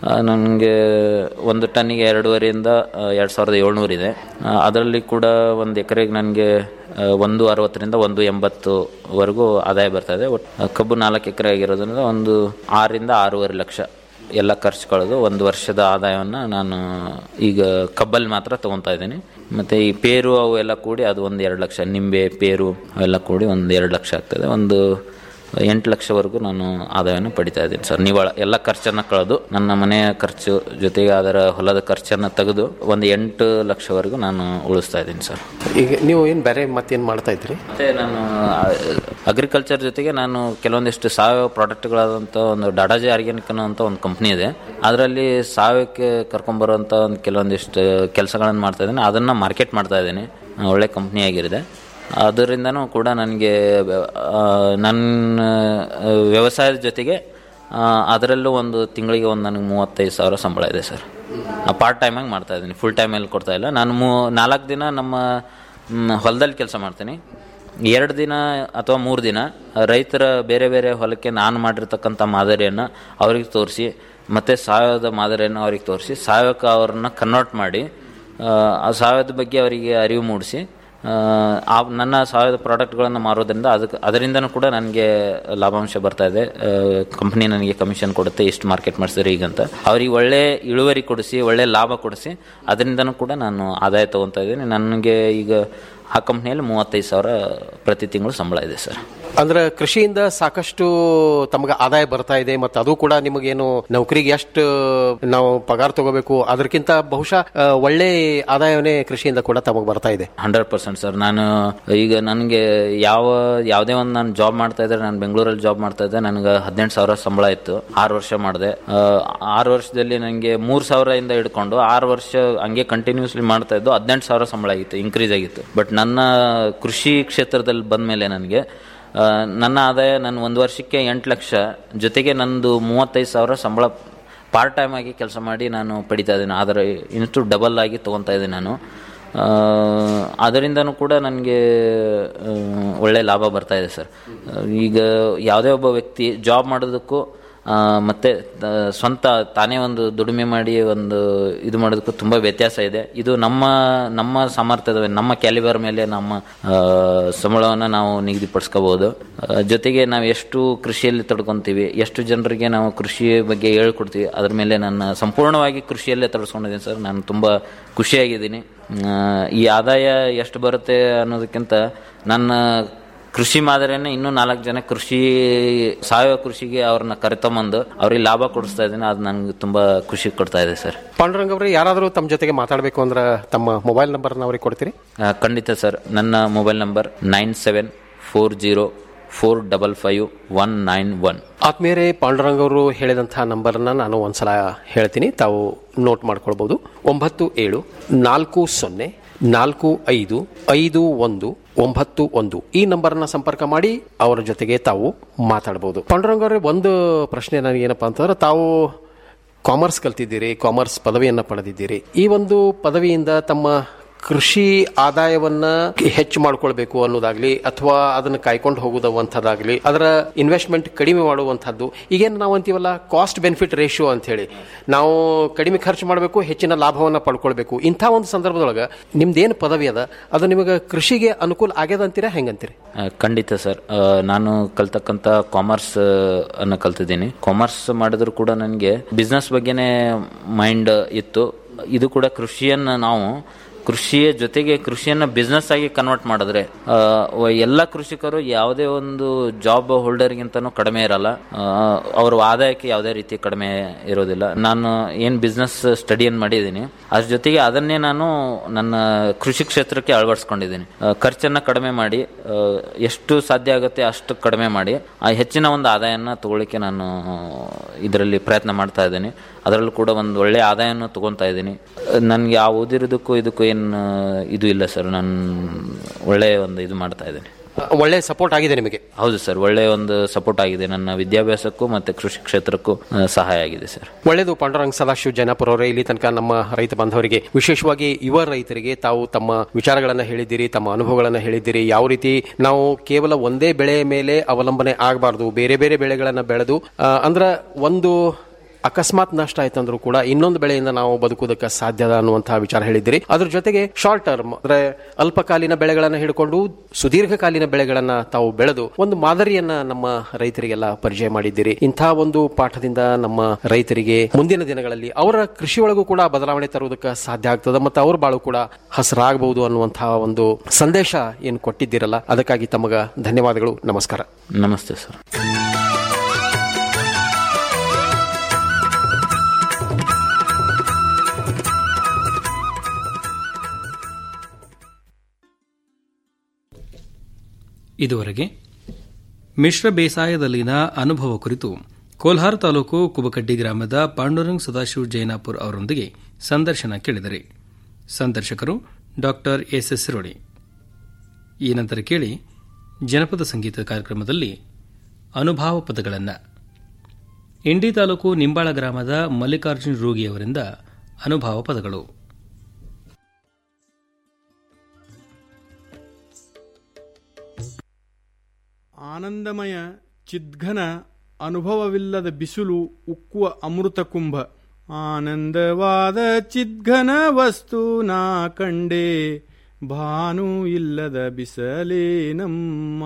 ನನಗೆ ಒಂದು ಟನ್ನಿಗೆ ಎರಡೂವರೆಯಿಂದ ಎರಡು ಸಾವಿರದ ಏಳ್ನೂರಿದೆ ಅದರಲ್ಲಿ ಕೂಡ ಒಂದು ಎಕರೆಗೆ ನನಗೆ ಒಂದು ಅರವತ್ತರಿಂದ ಒಂದು ಎಂಬತ್ತುವರೆಗೂ ಆದಾಯ ಬರ್ತಾ ಇದೆ ಒಟ್ಟು ಕಬ್ಬು ನಾಲ್ಕು ಎಕರೆ ಆಗಿರೋದ್ರಿಂದ ಒಂದು ಆರರಿಂದ ಆರೂವರೆ ಲಕ್ಷ ಎಲ್ಲ ಖರ್ಚು ಕಳೆದು ಒಂದು ವರ್ಷದ ಆದಾಯವನ್ನು ನಾನು ಈಗ ಕಬ್ಬಲ್ಲಿ ಮಾತ್ರ ತೊಗೊತಾ ಇದ್ದೀನಿ ಮತ್ತು ಈ ಪೇರು ಅವು ಎಲ್ಲ ಕೂಡಿ ಅದು ಒಂದು ಎರಡು ಲಕ್ಷ ನಿಂಬೆ ಪೇರು ಅವೆಲ್ಲ ಕೂಡಿ ಒಂದು ಎರಡು ಲಕ್ಷ ಆಗ್ತದೆ ಒಂದು ಎಂಟು ಲಕ್ಷವರೆಗೂ ನಾನು ಆದಾಯವನ್ನು ಪಡಿತಾ ಇದ್ದೀನಿ ಸರ್ ನಿವಾಳ ಎಲ್ಲ ಖರ್ಚನ್ನು ಕಳೆದು ನನ್ನ ಮನೆಯ ಖರ್ಚು ಜೊತೆಗೆ ಅದರ ಹೊಲದ ಖರ್ಚನ್ನು ತೆಗೆದು ಒಂದು ಎಂಟು ಲಕ್ಷವರೆಗೂ ನಾನು ಉಳಿಸ್ತಾ ಇದ್ದೀನಿ ಸರ್ ಈಗ ನೀವು ಏನು ಬೇರೆ ಮತ್ತೇನು ಮಾಡ್ತಾ ಇದ್ರಿ ಮತ್ತೆ ನಾನು ಅಗ್ರಿಕಲ್ಚರ್ ಜೊತೆಗೆ ನಾನು ಕೆಲವೊಂದಿಷ್ಟು ಸಾವಯವ ಪ್ರಾಡಕ್ಟ್ಗಳಾದಂಥ ಒಂದು ಡಾಡಾಜಿ ಆರ್ಗ್ಯಾನಿಕ್ ಅನ್ನೋಂಥ ಒಂದು ಕಂಪ್ನಿ ಇದೆ ಅದರಲ್ಲಿ ಸಾವಯವಕ್ಕೆ ಕರ್ಕೊಂಬರುವಂಥ ಒಂದು ಕೆಲವೊಂದಿಷ್ಟು ಕೆಲಸಗಳನ್ನು ಮಾಡ್ತಾ ಇದ್ದೀನಿ ಅದನ್ನು ಮಾರ್ಕೆಟ್ ಮಾಡ್ತಾ ಇದ್ದೀನಿ ಒಳ್ಳೆ ಕಂಪ್ನಿ ಆಗಿರಿದೆ ಅದರಿಂದನೂ ಕೂಡ ನನಗೆ ಆ, ನನ್ನ ಆ, ವ್ಯವಸಾಯದ ಜೊತೆಗೆ ಆ, ಅದರಲ್ಲೂ ಒಂದು ತಿಂಗಳಿಗೆ ಒಂದು ನನಗೆ ಮೂವತ್ತೈದು ಸಾವಿರ ಸಂಬಳ ಇದೆ ಸರ್ ಪಾರ್ಟ್ ಟೈಮಾಗಿ ಮಾಡ್ತಾ ಇದ್ದೀನಿ ಫುಲ್ ಟೈಮಲ್ಲಿ ಕೊಡ್ತಾ ಇಲ್ಲ ನಾನು ಮೂ ನಾಲ್ಕು ದಿನ ನಮ್ಮ ಮ್, ಹೊಲದಲ್ಲಿ ಕೆಲಸ ಮಾಡ್ತೀನಿ ಎರಡು ದಿನ ಅಥವಾ ಮೂರು ದಿನ ರೈತರ ಬೇರೆ ಬೇರೆ ಹೊಲಕ್ಕೆ ನಾನು ಮಾಡಿರ್ತಕ್ಕಂಥ ಮಾದರಿಯನ್ನು ಅವ್ರಿಗೆ ತೋರಿಸಿ ಮತ್ತು ಸಾವಯವದ ಮಾದರಿಯನ್ನು ಅವ್ರಿಗೆ ತೋರಿಸಿ ಸಾವಯವಕ್ಕೆ ಅವ್ರನ್ನ ಕನ್ವರ್ಟ್ ಮಾಡಿ ಆ, ಆ ಸಾವಯವದ ಬಗ್ಗೆ ಅವರಿಗೆ ಅರಿವು ಮೂಡಿಸಿ ಆ, ಆ ನನ್ನ ಸಾವಯವ ಪ್ರಾಡಕ್ಟ್ಗಳನ್ನು ಮಾರೋದ್ರಿಂದ ಅದಕ್ಕೆ ಅದರಿಂದನೂ ಕೂಡ ನನಗೆ ಲಾಭಾಂಶ ಬರ್ತಾ ಇದೆ ಕಂಪ್ನಿ ನನಗೆ ಕಮಿಷನ್ ಕೊಡುತ್ತೆ ಇಷ್ಟು ಮಾರ್ಕೆಟ್ ಮಾಡಿಸಿದ್ರೆ ಈಗಂತ ಅವ್ರಿಗೆ ಒಳ್ಳೆ ಇಳುವರಿ ಕೊಡಿಸಿ ಒಳ್ಳೆ ಲಾಭ ಕೊಡಿಸಿ ಅದರಿಂದನೂ ಕೂಡ ನಾನು ಆದಾಯ ತೊಗೊತಾ ಇದ್ದೀನಿ ನನಗೆ ಈಗ ಆ ಕಂಪ್ನಿಯಲ್ಲಿ ಮೂವತ್ತೈದು ಸಾವಿರ ಪ್ರತಿ ತಿಂಗಳು ಸಂಬಳ ಇದೆ ಸರ್ ಅಂದ್ರೆ ಕೃಷಿಯಿಂದ ಸಾಕಷ್ಟು ತಮಗೆ ಆದಾಯ ಬರ್ತಾ ಇದೆ ಮತ್ತು ಅದು ಕೂಡ ನಿಮಗೇನು ನೌಕರಿಗೆ ಎಷ್ಟು ನಾವು ಪಗಾರ ತಗೋಬೇಕು ಅದಕ್ಕಿಂತ ಬಹುಶಃ ಆ, ಒಳ್ಳೆ ಆದಾಯವೇ ಕೃಷಿಯಿಂದ ಕೂಡ ತಮಗೆ ಬರ್ತಾ ಇದೆ ಹಂಡ್ರೆಡ್ ಪರ್ಸೆಂಟ್ ಸರ್ ನಾನು ಈಗ ನನಗೆ ಯಾವ ಯಾವುದೇ ಒಂದು ನಾನು ಜಾಬ್ ಮಾಡ್ತಾ ಇದ್ದೆ ನಾನು ಬೆಂಗಳೂರಲ್ಲಿ ಜಾಬ್ ಮಾಡ್ತಾ ಇದ್ದೆ ನನಗೆ ಹದಿನೆಂಟು ಸಾವಿರ ಸಂಬಳ ಇತ್ತು ಆರು ವರ್ಷ ಮಾಡಿದೆ ಆರು ವರ್ಷದಲ್ಲಿ ನನಗೆ ಮೂರು ಸಾವಿರದಿಂದ ಹಿಡ್ಕೊಂಡು ಆರು ವರ್ಷ ಹಂಗೆ ಕಂಟಿನ್ಯೂಸ್ಲಿ ಮಾಡ್ತಾ ಇದ್ದು ಹದಿನೆಂಟು ಸಾವಿರ ಸಂಬಳ ಆಗಿತ್ತು ಇನ್ಕ್ರೀಸ್ ಆಗಿತ್ತು ಬಟ್ ನನ್ನ ಕೃಷಿ ಕ್ಷೇತ್ರದಲ್ಲಿ ಬಂದಮೇಲೆ ನನಗೆ ಆ, ನನ್ನ ಆದಾಯ ನಾನು ಒಂದು ವರ್ಷಕ್ಕೆ ಎಂಟು ಲಕ್ಷ ಜೊತೆಗೆ ನಂದು ಮೂವತ್ತೈದು ಸಾವಿರ ಸಂಬಳ ಪಾರ್ಟ್ ಟೈಮ್ ಆಗಿ ಕೆಲಸ ಮಾಡಿ ನಾನು ಪಡಿತಾ ಇದ್ದೀನಿ ಆದರೆ ಇನ್ನಷ್ಟು ಡಬಲ್ ಆಗಿ ತೊಗೊತಾ ಇದ್ದೀನಿ ನಾನು ಆ, ಅದರಿಂದನೂ ಕೂಡ ನನಗೆ ಒಳ್ಳೆ ಲಾಭ ಬರ್ತಾ ಇದೆ ಸರ್ ಈಗ ಯಾವುದೇ ಒಬ್ಬ ವ್ಯಕ್ತಿ ಜಾಬ್ ಮಾಡೋದಕ್ಕೂ ಆ, ಮತ್ತೆ ಆ, ಸ್ವಂತ ತಾನೇ ಒಂದು ದುಡಿಮೆ ಮಾಡಿ ಒಂದು ಇದು ಮಾಡೋದಕ್ಕೂ ತುಂಬ ವ್ಯತ್ಯಾಸ ಇದೆ ಇದು ನಮ್ಮ ನಮ್ಮ ಸಾಮರ್ಥ್ಯದ ನಮ್ಮ ಕ್ಯಾಲಿಬರ್ ಮೇಲೆ ನಮ್ಮ ಆ, ಸಂಬಳವನ್ನು ನಾವು ನಿಗದಿಪಡಿಸ್ಕೋಬಹುದು ಆ, ಜೊತೆಗೆ ನಾವು ಎಷ್ಟು ಕೃಷಿಯಲ್ಲಿ ತೊಡ್ಕೊಂತೀವಿ ಎಷ್ಟು ಜನರಿಗೆ ನಾವು ಕೃಷಿ ಬಗ್ಗೆ ಹೇಳ್ಕೊಡ್ತೀವಿ ಅದ್ರ ಮೇಲೆ ನನ್ನ ಸಂಪೂರ್ಣವಾಗಿ ಕೃಷಿಯಲ್ಲೇ ತೊಡಸ್ಕೊಂಡಿದ್ದೀನಿ ಸರ್ ನಾನು ತುಂಬ ಖುಷಿಯಾಗಿದ್ದೀನಿ ಆ, ಈ ಆದಾಯ ಎಷ್ಟು ಬರುತ್ತೆ ಅನ್ನೋದಕ್ಕಿಂತ ನನ್ನ ಕೃಷಿ ಮಾದರಿಯನ್ನ ಇನ್ನೂ ನಾಲ್ಕು ಜನ ಕೃಷಿ ಸಾವಯವ ಕೃಷಿಗೆ ಅವ್ರನ್ನ ಕರೆತಂಬಂದು ಅವ್ರಿಗೆ ಲಾಭ ಕೊಡಿಸ್ತಾ ಇದ್ದೀನಿ ಅದು ನನಗೆ ತುಂಬಾ ಖುಷಿ ಕೊಡ್ತಾ ಇದೆ ಸರ್ ಪಾಂಡುರಂಗ್ ಅವರೇ ಯಾರಾದರೂ ತಮ್ಮ ಜೊತೆಗೆ ಮಾತಾಡಬೇಕು ಅಂದ್ರೆ ತಮ್ಮ ಮೊಬೈಲ್ ನಂಬರ್ನ ಅವ್ರಿಗೆ ಕೊಡ್ತೀರಿ ಆ, ಖಂಡಿತ ಸರ್ ನನ್ನ mobile number nine seven four zero four double five one nine one ಆತ್ಮೀಯರೇ ಪಾಂಡುರಂಗ್ ಅವರು ಹೇಳಿದಂತಹ ನಂಬರ್ನ ನಾನು ಒಂದ್ಸಲ ಹೇಳ್ತೀನಿ ತಾವು ನೋಟ್ ಮಾಡ್ಕೊಳ್ಬಹುದು ಒಂಬತ್ತು ಏಳು ನಾಲ್ಕು ಸೊನ್ನೆ ನಾಲ್ಕು ಐದು ಐದು ಒಂದು ಒಂಬತ್ತು ಒಂದು ಈ ನಂಬರ್ನ ಸಂಪರ್ಕ ಮಾಡಿ ಅವರ ಜೊತೆಗೆ ತಾವು ಮಾತಾಡಬಹುದು ಪಾಂಡುರಂಗ್ ಅವರೇ ಒಂದು ಪ್ರಶ್ನೆ ನನಗೇನಪ್ಪ ಅಂತಂದ್ರೆ ತಾವು ಕಾಮರ್ಸ್ ಕಲ್ತಿದ್ದೀರಿ ಕಾಮರ್ಸ್ ಪದವಿಯನ್ನ ಪಡೆದಿದ್ದೀರಿ ಈ ಒಂದು ಪದವಿಯಿಂದ ತಮ್ಮ ಕೃಷಿ ಆದಾಯವನ್ನ ಹೆಚ್ಚು ಮಾಡ್ಕೊಳ್ಬೇಕು ಅನ್ನೋದಾಗ್ಲಿ ಅಥವಾ ಅದನ್ನ ಕಾಯ್ಕೊಂಡು ಹೋಗುವಂಥದ್ದಾಗ್ಲಿ ಅದರ ಇನ್ವೆಸ್ಟ್ಮೆಂಟ್ ಕಡಿಮೆ ಮಾಡುವಂಥದ್ದು ಈಗೇನು ನಾವು ಅಂತೀವಲ್ಲ ಕಾಸ್ಟ್ ಬೆನಿಫಿಟ್ ರೇಷಿಯೋ ಅಂತ ಹೇಳಿ ನಾವು ಕಡಿಮೆ ಖರ್ಚು ಮಾಡಬೇಕು ಹೆಚ್ಚಿನ ಲಾಭವನ್ನ ಪಡ್ಕೊಳ್ಬೇಕು ಇಂಥ ಒಂದು ಸಂದರ್ಭದೊಳಗೆ ನಿಮ್ದೇನು ಪದವಿ ಅದ ಅದು ನಿಮಗೆ ಕೃಷಿಗೆ ಅನುಕೂಲ ಆಗ್ಯದ ಅಂತೀರಾ ಹೆಂಗಂತೀರಿ ಆ, ಖಂಡಿತ ಸರ್ ಆ, ನಾನು ಕಲ್ತಕ್ಕಂಥ ಕಾಮರ್ಸ್ ಅನ್ನ ಕಲ್ತಿದ್ದೀನಿ ಕಾಮರ್ಸ್ ಮಾಡಿದ್ರು ಕೂಡ ನನಗೆ ಬಿಸ್ನೆಸ್ ಬಗ್ಗೆನೇ ಮೈಂಡ್ ಇತ್ತು ಇದು ಕೂಡ ಕೃಷಿಯನ್ನ ನಾವು ಕೃಷಿಯ ಜೊತೆಗೆ ಕೃಷಿಯನ್ನ ಬಿಸ್ನೆಸ್ ಆಗಿ ಕನ್ವರ್ಟ್ ಮಾಡಿದ್ರೆ ಆ, ವ- ಎಲ್ಲ ಕೃಷಿಕರು ಯಾವುದೇ ಒಂದು ಜಾಬ್ ಹೋಲ್ಡರ್ಗಿಂತನೂ ಕಡಿಮೆ ಇರಲ್ಲ ಆ, ಅವ್ರ ಆದಾಯಕ್ಕೆ ಯಾವುದೇ ರೀತಿ ಕಡಿಮೆ ಇರೋದಿಲ್ಲ ನಾನು ಏನು ಬಿಸ್ನೆಸ್ ಸ್ಟಡಿಯನ್ನು ಮಾಡಿದ್ದೀನಿ ಅದ್ರ ಜೊತೆಗೆ ಅದನ್ನೇ ನಾನು ನನ್ನ ಕೃಷಿ ಕ್ಷೇತ್ರಕ್ಕೆ ಅಳವಡಿಸ್ಕೊಂಡಿದ್ದೀನಿ ಆ, ಖರ್ಚನ್ನ ಕಡಿಮೆ ಮಾಡಿ ಆ, ಎಷ್ಟು ಸಾಧ್ಯ ಆಗುತ್ತೆ ಅಷ್ಟು ಕಡಿಮೆ ಮಾಡಿ ಆ ಹೆಚ್ಚಿನ ಒಂದು ಆದಾಯನ ತಗೊಳ್ಳಿಕ್ಕೆ ನಾನು ಇದರಲ್ಲಿ ಪ್ರಯತ್ನ ಮಾಡ್ತಾ ಇದ್ದೀನಿ ಅದರಲ್ಲೂ ಕೂಡ ಒಂದು ಒಳ್ಳೆಯ ಆದಾಯವನ್ನು ತಗೊತಾ ಇದ್ದೀನಿ ನನಗೆ ಆ ಓದಿರೋದಕ್ಕೂ ಇದಕ್ಕೂ ಏನು ಇದು ಇಲ್ಲ ಸರ್ ನಾನು ಒಳ್ಳೆಯ ಒಂದು ಇದು ಮಾಡ್ತಾ ಇದ್ದೀನಿ ಒಳ್ಳೆ ಸಪೋರ್ಟ್ ಆಗಿದೆ ನಿಮಗೆ ಹೌದು ಸರ್ ಒಳ್ಳೆಯ ಒಂದು ಸಪೋರ್ಟ್ ಆಗಿದೆ ನನ್ನ ವಿದ್ಯಾಭ್ಯಾಸಕ್ಕೂ ಮತ್ತೆ ಕೃಷಿ ಕ್ಷೇತ್ರಕ್ಕೂ ಆ, ಸಹಾಯ ಆಗಿದೆ ಸರ್ ಒಳ್ಳೆಯದು ಪಾಂಡುರಂಗ್ ಸದಾಶಿವ್ ಜೈನಾಪುರ ಅವರೇ ಇಲ್ಲಿ ತನಕ ನಮ್ಮ ರೈತ ಬಾಂಧವರಿಗೆ ವಿಶೇಷವಾಗಿ ಯುವ ರೈತರಿಗೆ ತಾವು ತಮ್ಮ ವಿಚಾರಗಳನ್ನ ಹೇಳಿದ್ದೀರಿ ತಮ್ಮ ಅನುಭವಗಳನ್ನ ಹೇಳಿದ್ದೀರಿ ಯಾವ ರೀತಿ ನಾವು ಕೇವಲ ಒಂದೇ ಬೆಳೆ ಮೇಲೆ ಅವಲಂಬನೆ ಆಗಬಾರ್ದು ಬೇರೆ ಬೇರೆ ಬೆಳೆಗಳನ್ನ ಬೆಳೆದು ಆ, ಅಂದ್ರ ಒಂದು ಅಕಸ್ಮಾತ್ ನಷ್ಟ ಆಯ್ತಂದ್ರೂ ಕೂಡ ಇನ್ನೊಂದು ಬೆಳೆಯಿಂದ ನಾವು ಬದುಕುವುದಕ್ಕೆ ಸಾಧ್ಯ ಅನ್ನುವಂತಹ ವಿಚಾರ ಹೇಳಿದ್ದೀರಿ ಅದ್ರ ಜೊತೆಗೆ ಶಾರ್ಟ್ ಟರ್ಮ್ ಅಂದ್ರೆ ಅಲ್ಪಕಾಲೀನ ಬೆಳೆಗಳನ್ನ ಹಿಡ್ಕೊಂಡು ಸುದೀರ್ಘಕಾಲೀನ ಬೆಳೆಗಳನ್ನ ತಾವು ಬೆಳೆದು ಒಂದು ಮಾದರಿಯನ್ನ ನಮ್ಮ ರೈತರಿಗೆಲ್ಲ ಪರಿಚಯ ಮಾಡಿದ್ದೀರಿ ಇಂಥ ಒಂದು ಪಾಠದಿಂದ ನಮ್ಮ ರೈತರಿಗೆ ಮುಂದಿನ ದಿನಗಳಲ್ಲಿ ಅವರ ಕೃಷಿ ಒಳಗೂ ಕೂಡ ಬದಲಾವಣೆ ತರುವುದಕ್ಕೆ ಸಾಧ್ಯ ಆಗ್ತದೆ ಮತ್ತು ಅವ್ರ ಬಾಳು ಕೂಡ ಹಸರಾಗಬಹುದು ಅನ್ನುವಂತಹ ಒಂದು ಸಂದೇಶ ಏನು ಕೊಟ್ಟಿದ್ದೀರಲ್ಲ ಅದಕ್ಕಾಗಿ ತಮಗ ಧನ್ಯವಾದಗಳು ನಮಸ್ಕಾರ ನಮಸ್ತೆ ಸರ್ ಇದುವರೆಗೆ ಮಿಶ್ರ ಬೇಸಾಯದಲ್ಲಿನ ಅನುಭವ ಕುರಿತು ಕೋಲ್ಹಾರ್ ತಾಲೂಕು ಕುಬಕಡ್ಡಿ ಗ್ರಾಮದ ಪಾಂಡುರಂಗ್ ಸದಾಶಿವ್ ಜೈನಾಪುರ್ ಅವರೊಂದಿಗೆ ಸಂದರ್ಶನ ಕೇಳಿದರೆ ಸಂದರ್ಶಕರು ಡಾಕ್ಟರ್ ಎಸ್ ಎಸ್ ರೋಡಿ ಈ ನಂತರ ಕೇಳಿ ಜನಪದ ಸಂಗೀತ ಕಾರ್ಯಕ್ರಮದಲ್ಲಿ ಅನುಭಾವ ಪದಗಳನ್ನು ಇಂಡಿ ತಾಲೂಕು ನಿಂಬಾಳ ಗ್ರಾಮದ ಮಲ್ಲಿಕಾರ್ಜುನ್ ರೂಗಿಯವರಿಂದ ಅನುಭಾವ ಪದಗಳು ಆನಂದಮಯ ಚಿದ್ಘನ ಅನುಭವವಿಲ್ಲದ ಬಿಸಿಲು ಉಕ್ಕುವ ಅಮೃತ ಕುಂಭ ಆನಂದವಾದ ಚಿದ್ಘನ ವಸ್ತು ನಾ ಕಂಡೆ ಭಾನು ಇಲ್ಲದ ಬಿಸಲೇ ನಮ್ಮ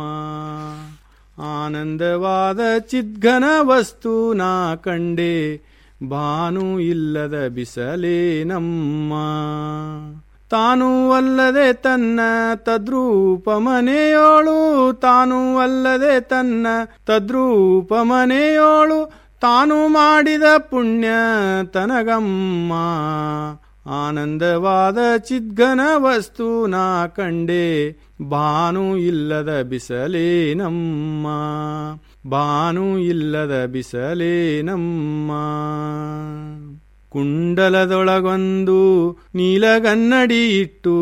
ಆನಂದವಾದ ಚಿದ್ಘನ ವಸ್ತು ನಾ ಕಂಡೆ ಭಾನು ಇಲ್ಲದ ಬಿಸಲೇ ನಮ್ಮ ತಾನೂ ಅಲ್ಲದೆ ತನ್ನ ತದ್ರೂಪ ಮನೆಯೋಳು ತಾನೂ ಅಲ್ಲದೆ ತನ್ನ ತದ್ರೂಪ ಮನೆಯೋಳು ತಾನು ಮಾಡಿದ ಪುಣ್ಯ ತನಗಮ್ಮ ಆನಂದವಾದ ಚಿದ್ಘನ ವಸ್ತು ನಾ ಕಂಡೆ ಬಾನು ಇಲ್ಲದ ಬಿಸಲೇನಮ್ಮ ಬಾನು ಇಲ್ಲದ ಬಿಸಲೇನಮ್ಮ ಕುಂಡಲದೊಳಗೊಂದು ನೀಲಗನ್ನಡಿ ಇಟ್ಟು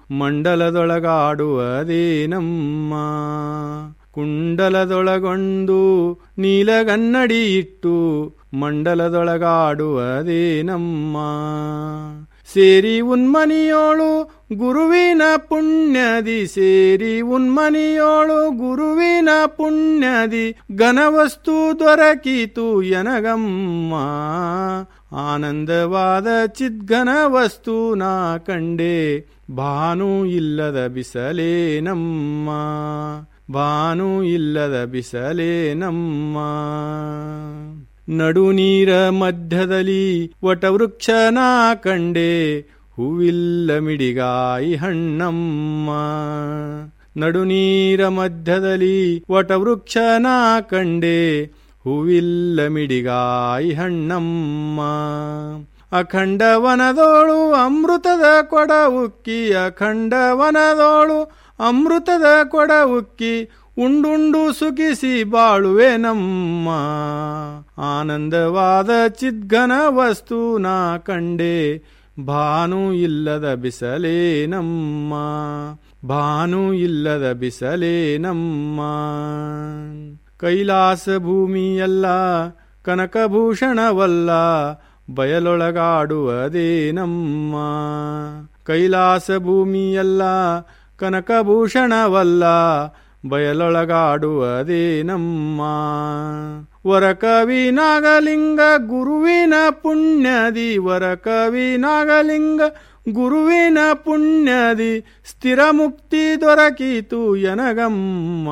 ಮಂಡಲದೊಳಗಾಡುವುದೇನಮ್ಮ ಕುಂಡಲದೊಳಗೊಂದು ನೀಲಗನ್ನಡಿ ಇಟ್ಟು ಮಂಡಲದೊಳಗಾಡುವುದೇನಮ್ಮ ಸೇರಿ ಉನ್ಮನಿಯೋಳು ಗುರುವಿನ ಪುಣ್ಯದಿ ಸೇರಿ ಉನ್ಮನಿಯೋಳು ಗುರುವಿನ ಪುಣ್ಯದಿ ಘನವಸ್ತು ದೊರಕಿತು ಎನಗಮ್ಮ ಆನಂದವಾದ ಚಿದ್ಘನ ವಸ್ತು ನಾ ಕಂಡೆ ಭಾನು ಇಲ್ಲದ ಬಿಸಲೇನಮ್ಮ ಭಾನು ಇಲ್ಲದ ಬಿಸಲೇನಮ್ಮ ನಡು ನೀರ ಮಧ್ಯದಲ್ಲಿ ವಟವೃಕ್ಷನ ಕಂಡೆ ಹೂವಿಲ್ಲ ಮಿಡಿಗಾಯಿ ಹಣ್ಣಮ್ಮ ನಡು ನೀರ ಮಧ್ಯದಲ್ಲಿ ವಟವೃಕ್ಷನ ಕಂಡೆ ಹೂವಿಲ್ಲ ಮಿಡಿಗಾಯಿ ಹಣ್ಣಮ್ಮ ಅಖಂಡವನದೋಳು ಅಮೃತದ ಕೊಡ ಉಕ್ಕಿ ಅಖಂಡವನದೋಳು ಅಮೃತದ ಕೊಡ ಉಕ್ಕಿ ಉಂಡುಂಡು ಸುಖಿಸಿ ಬಾಳುವೆ ನಮ್ಮ ಆನಂದವಾದ ಚಿದ್ಘನ ವಸ್ತು ನಾ ಕಂಡೆ ಭಾನು ಇಲ್ಲದ ಬಿಸಲೇನಮ್ಮ ಭಾನು ಇಲ್ಲದ ಬಿಸಲೇನಮ್ಮ ಕೈಲಾಸ ಭೂಮಿಯಲ್ಲ ಕನಕಭೂಷಣವಲ್ಲ ಬಯಲೊಳಗಾಡುವುದೇನಮ್ಮ ಕೈಲಾಸ ಭೂಮಿಯಲ್ಲ ಕನಕಭೂಷಣವಲ್ಲ ಬಯಲೊಳಗಾಡುವುದೇನಮ್ಮ ವರಕವಿ ನಾಗಲಿಂಗ ಗುರುವಿನ ಪುಣ್ಯದಿ ವರಕವಿ ನಾಗಲಿಂಗ ಗುರುವಿನ ಪುಣ್ಯದಿ ಸ್ಥಿರ ಮುಕ್ತಿ ದೊರಕಿತು ಎನಗಮ್ಮ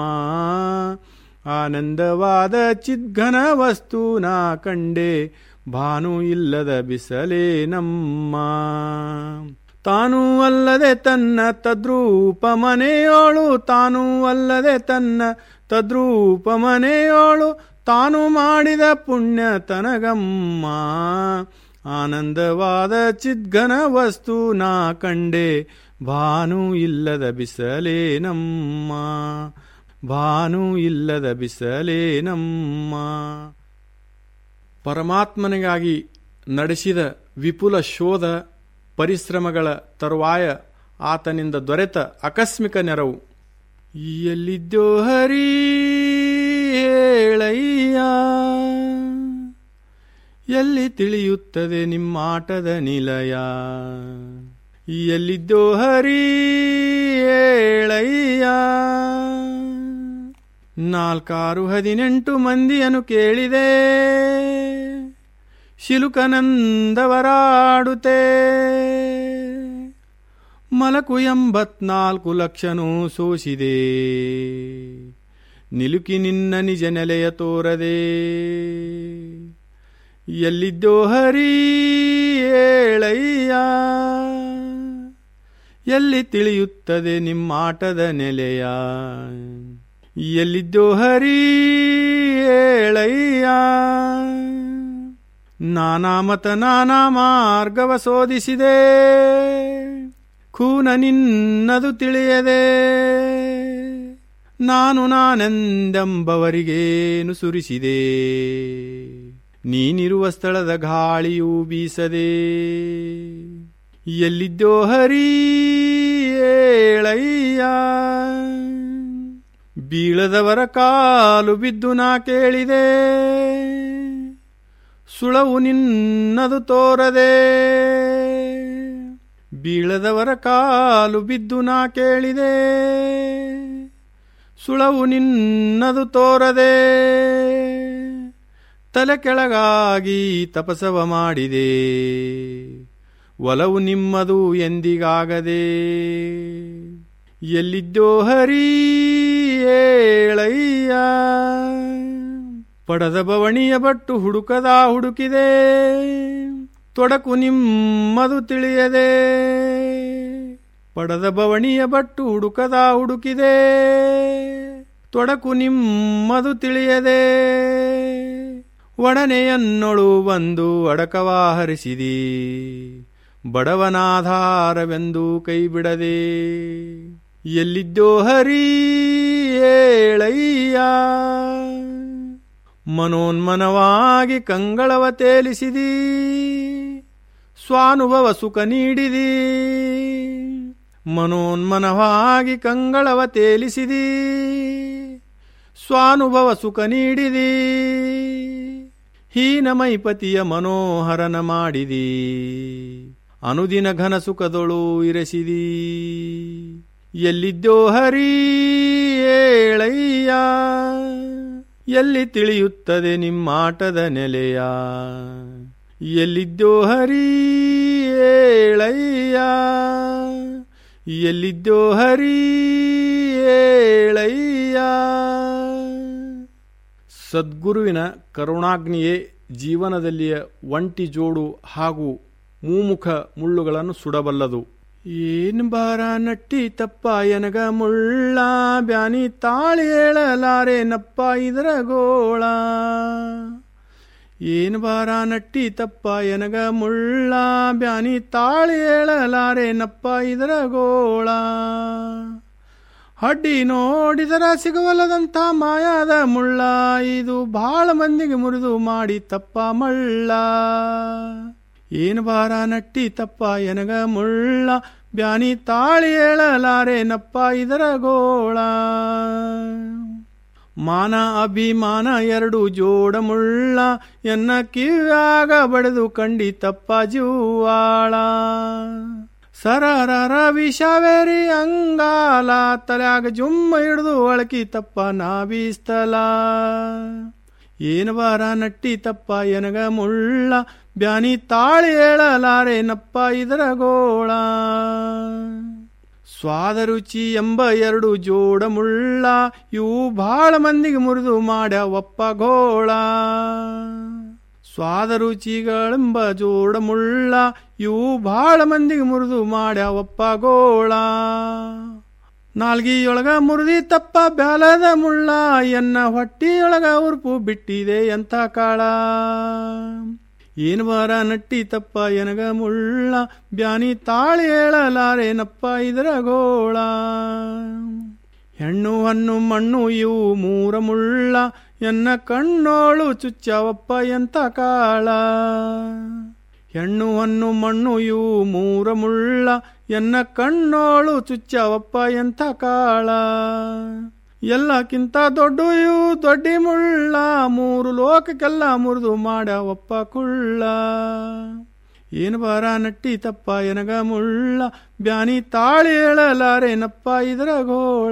ಆನಂದವಾದ ಚಿದ್ಘನ ವಸ್ತು ನಾ ಕಂಡೆ ಭಾನು ಇಲ್ಲದ ಬಿಸಲೇನಮ್ಮ ತಾನೂ ಅಲ್ಲದೆ ತನ್ನ ತದ್ರೂಪ ಮನೆಯೋಳು ತಾನೂ ಅಲ್ಲದೆ ತನ್ನ ತದ್ರೂಪ ಮನೆಯೋಳು ತಾನು ಮಾಡಿದ ಪುಣ್ಯ ತನಗಮ್ಮ ಆನಂದವಾದ ಚಿದ್ಘನ ವಸ್ತು ನಾ ಕಂಡೆ ಭಾನು ಇಲ್ಲದ ಬಿಸಲೇನಮ್ಮ ಭಾನು ಇಲ್ಲದ ಬಿಸಲೇನಮ್ಮ ಪರಮಾತ್ಮನಿಗಾಗಿ ನಡೆಸಿದ ವಿಪುಲ ಶೋಧ ಪರಿಶ್ರಮಗಳ ತರುವಾಯ ಆತನಿಂದ ದೊರೆತ ಆಕಸ್ಮಿಕ ನೆರವು ಎಲ್ಲಿದ್ದೋ ಹರಿ ಹೇಳಯ್ಯ ಎಲ್ಲಿ ತಿಳಿಯುತ್ತದೆ ನಿಮ್ಮಾಟದ ನಿಲಯ ಎಲ್ಲಿದ್ದೋ ಹರಿ ಹೇಳಯ್ಯ ನಾಲ್ಕಾರು ಹದಿನೆಂಟು ಮಂದಿಯನ್ನು ಕೇಳಿದೆ ಶಿಲುಕನಂದವರಾಡುತ್ತೆ ಮಲಕು ಎಂಬತ್ನಾಲ್ಕು ಲಕ್ಷನೂ ಸೋಸಿದೆ ನಿಲುಕಿ ನಿನ್ನ ನಿಜ ನೆಲೆಯ ತೋರದೆ ಎಲ್ಲಿದ್ದೋ ಹರಿ ಹೇಳಯ್ಯ ಎಲ್ಲಿ ತಿಳಿಯುತ್ತದೆ ನಿಮ್ಮಾಟದ ನೆಲೆಯ ಎಲ್ಲಿದ್ದೋ ಹರಿ ಹೇಳಯ್ಯ ನಾನಾ ಮತ ನಾನಾ ಮಾರ್ಗವ ಶೋಧಿಸಿದೆ ಖೂನ ನಿನ್ನದು ತಿಳಿಯದೆ ನಾನು ನಾನೆಂದೆಂಬವರಿಗೇನು ಸುರಿಸಿದೆ ನೀನಿರುವ ಸ್ಥಳದ ಗಾಳಿಯೂ ಬೀಸದೆ ಎಲ್ಲಿದ್ದೋ ಹರಿ ಹೇಳಯ್ಯ ಬೀಳದವರ ಕಾಲು ಬಿದ್ದು ನಾ ಕೇಳಿದೆ ಸುಳವು ನಿನ್ನದು ತೋರದೆ ಬೀಳದವರ ಕಾಲು ಬಿದ್ದು ನಾ ಕೇಳಿದೆ ಸುಳವು ನಿನ್ನದು ತೋರದೆ ತಲೆ ಕೆಳಗಾಗಿ ತಪಸವ ಮಾಡಿದೆ ಒಲವು ನಿಮ್ಮದು ಎಂದಿಗಾಗದೆ ಎಲ್ಲಿದ್ದೋ ಹರಿ ಹೇಳಯ್ಯ ಪಡದ ಬವಣಿಯ ಬಟ್ಟು ಹುಡುಕದ ಹುಡುಕಿದೆ ತೊಡಕು ನಿಮ್ಮದು ತಿಳಿಯದೆ ಪಡದ ಬವಣಿಯ ಬಟ್ಟು ಹುಡುಕದ ಹುಡುಕಿದೆ ತೊಡಕು ನಿಮ್ಮದು ತಿಳಿಯದೆ ಒಡನೆಯನ್ನೊಳು ಬಂದು ಅಡಕವ ಹರಿಸಿದಿ ಬಡವನಾಧಾರವೆಂದು ಕೈ ಬಿಡದೆ ಎಲ್ಲಿದ್ದೋ ಹರಿ ಏಳಯ್ಯ ಮನೋನ್ಮನವಾಗಿ ಕಂಗಳವ ತೇಲಿಸಿದಿ ಸ್ವಾನುಭವ ಸುಖ ನೀಡಿದಿ ಮನೋನ್ಮನವಾಗಿ ಕಂಗಳವ ತೇಲಿಸಿದಿ ಸ್ವಾನುಭವ ಸುಖ ನೀಡಿದಿ ಹೀನಮೈಪತಿಯ ಮನೋಹರನ ಮಾಡಿದಿ ಅನುದಿನ ಘನ ಸುಖದೊಳು ಇರಸಿದಿ ಎಲ್ಲಿದ್ದೋ ಹರಿ ಏಳಯ್ಯ ಎಲ್ಲಿ ತಿಳಿಯುತ್ತದೆ ನಿಮ್ಮಾಟದ ನೆಲೆಯ ಎಲ್ಲಿದ್ದೋ ಹರಿ ಏಳಯ್ಯ ಎಲ್ಲಿದ್ದೋ ಹರಿ ಏಳಯ್ಯ ಸದ್ಗುರುವಿನ ಕರುಣಾಗ್ನಿಯೇ ಜೀವನದಲ್ಲಿಯ ಒಂಟಿ ಜೋಡು ಹಾಗೂ ಮೂಮುಖ ಮುಳ್ಳುಗಳನ್ನು ಸುಡಬಲ್ಲದು ಏನ್ ಬಾರ ನಟ್ಟಿ ತಪ್ಪ ಎನಗ ಮುಳ್ಳ ಬ್ಯಾನಿ ತಾಳಿ ಹೇಳಲಾರೆ ನಪ್ಪ ಇದರ ಗೋಳ ಏನ್ ಬಾರ ನಟ್ಟಿ ತಪ್ಪ ಎನಗ ಮುಳ್ಳ ಬ್ಯಾನಿ ತಾಳಿ ಹೇಳಲಾರೆ ನಪ್ಪ ಇದರ ಗೋಳ ಹಡ್ಡಿ ನೋಡಿದರ ಸಿಗವಲ್ಲದಂಥ ಮಾಯಾದ ಮುಳ್ಳ ಇದು ಬಹಳ ಮಂದಿಗೆ ಮುರಿದು ಮಾಡಿ ತಪ್ಪ ಮಳ್ಳ ಏನು ಬಾರ ನಟ್ಟಿ ತಪ್ಪ ಎನಗ ಮುಳ್ಳ ಬ್ಯಾನಿ ತಾಳಿ ಹೇಳಲಾರೆ ನಪ್ಪ ಇದರ ಗೋಳ ಮಾನ ಅಭಿಮಾನ ಎರಡು ಜೋಡ ಮುಳ್ಳ ಎನ್ನ ಕಿವ್ಯಾಗ ಬಡಿದು ಕಂಡಿ ತಪ್ಪ ಜೀವಾಳ ಸರರ ವಿಷವೇರಿ ಅಂಗಾಲ ತಲ್ಯಾಗ ಜುಮ್ಮ ಹಿಡಿದು ಒಳಕಿ ತಪ್ಪ ನಾಬೀಸ್ತಲ ಏನು ಬಾರ ನಟ್ಟಿ ತಪ್ಪ ಎನಗ ಮುಳ್ಳ ಬ್ಯಾನಿ ತಾಳಿ ಹೇಳಲಾರೆ ನಪ್ಪ ಇದರ ಗೋಳ ಸ್ವಾದ ರುಚಿ ಎಂಬ ಎರಡು ಜೋಡ ಮುಳ್ಳ ಇವು ಬಹಳ ಮಂದಿಗೆ ಮುರಿದು ಮಾಡ್ಯ ಒಪ್ಪ ಗೋಳ ಸ್ವಾದ ರುಚಿಗಳೆಂಬ ಜೋಡ ಮುಳ್ಳ ಇವು ಬಹಳ ಮಂದಿಗೆ ಮುರಿದು ಮಾಡ್ಯ ಒಪ್ಪ ಗೋಳ ನಾಲ್ಗಿಯೊಳಗ ಮುರಿದಿ ತಪ್ಪ ಬ್ಯಾಲದ ಮುಳ್ಳ ಎನ್ನ ಹೊಟ್ಟಿಯೊಳಗ ಉರುಪು ಬಿಟ್ಟಿದೆ ಎಂತ ಕಾಳ ಏನು ಬಾರ ನಟ್ಟಿ ತಪ್ಪ ಎನಗ ಮುಳ್ಳ ಬ್ಯಾನಿ ತಾಳಿ ಹೇಳಲಾರೇನಪ್ಪ ಇದರ ಗೋಳ ಹೆಣ್ಣು ಹಣ್ಣು ಮಣ್ಣು ಇವು ಮೂರ ಮುಳ್ಳ ಎನ್ನ ಕಣ್ಣೋಳು ಚುಚ್ಚವಪ್ಪ ಎಂತ ಕಾಳ ಹೆಣ್ಣು ಹಣ್ಣು ಮಣ್ಣು ಇವು ಮೂರ ಮುಳ್ಳ ಎನ್ನ ಕಣ್ಣೋಳು ಚುಚ್ಚವಪ್ಪ ಎಂಥ ಕಾಳ ಎಲ್ಲಕ್ಕಿಂತ ದೊಡ್ಡ ಇವು ದೊಡ್ಡಿ ಮುಳ್ಳ ಮೂರು ಲೋಕಕ್ಕೆಲ್ಲ ಮುರಿದು ಮಾಡ್ಯಾವಪ್ಪ ಕುಳ್ಳ ಏನು ಬಾರ ನಟ್ಟಿ ತಪ್ಪ ಎನಗ ಮುಳ್ಳ ಬ್ಯಾನಿ ತಾಳಿ ಹೇಳಲಾರೇನಪ್ಪ ಇದರ ಗೋಳ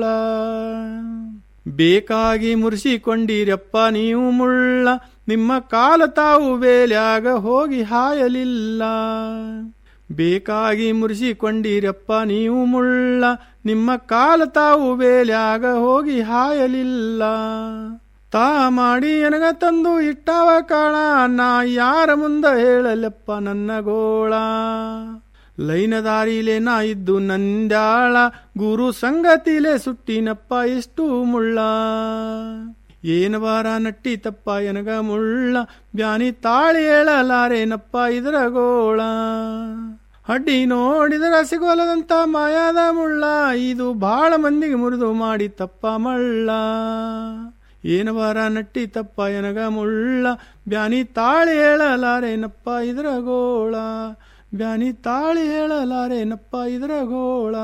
ಬೇಕಾಗಿ ಮುರಿಸಿಕೊಂಡಿರಪ್ಪ ನೀವು ಮುಳ್ಳ ನಿಮ್ಮ ಕಾಲ ತಾವು ಬೇಲ್ಯಾಗ ಹೋಗಿ ಹಾಯಲಿಲ್ಲ ಬೇಕಾಗಿ ಮುರಿಸಿಕೊಂಡಿರಪ್ಪ ನೀವು ಮುಳ್ಳ ನಿಮ್ಮ ಕಾಲ ತಾವು ಬೇಲ್ಯಾಗ ಹೋಗಿ ಹಾಯಲಿಲ್ಲ ತಾ ಮಾಡಿ ಎನಗ ತಂದು ಇಟ್ಟವ ಕಾಳ ನಾ ಯಾರ ಮುಂದ ಹೇಳಲೆಪ್ಪ ನನ್ನ ಗೋಳ ಲೈನ ದಾರಿಲೆ ನಾ ಇದ್ದು ನಂದ್ಯಾಳ ಗುರು ಸಂಗತಿಲೆ ಸುಟ್ಟಿನಪ್ಪ ಎಷ್ಟು ಮುಳ್ಳ ಏನು ಬಾರ ನಟ್ಟಿ ತಪ್ಪ ಎನಗ ಮುಳ್ಳ ಬ್ಯಾನಿ ತಾಳಿ ಹೇಳಲಾರೇನಪ್ಪ ಇದರ ಗೋಳ ಹಡ್ಡಿ ನೋಡಿದರ ಸಿಗೋಲದಂತ ಮಾಯಾದ ಮುಳ್ಳ ಇದು ಬಹಳ ಮಂದಿಗೆ ಮುರಿದು ಮಾಡಿ ತಪ್ಪ ಮಳ್ಳ ಏನು ಬಾರ ನಟ್ಟಿ ತಪ್ಪ ಎನಗ ಮುಳ್ಳ ಬ್ಯಾನಿ ತಾಳಿ ಹೇಳಲಾರೇನಪ್ಪ ಇದರ ಗೋಳ ಬ್ಯಾನಿ ತಾಳಿ ಹೇಳಲಾರೇನಪ್ಪ ಇದರ ಗೋಳ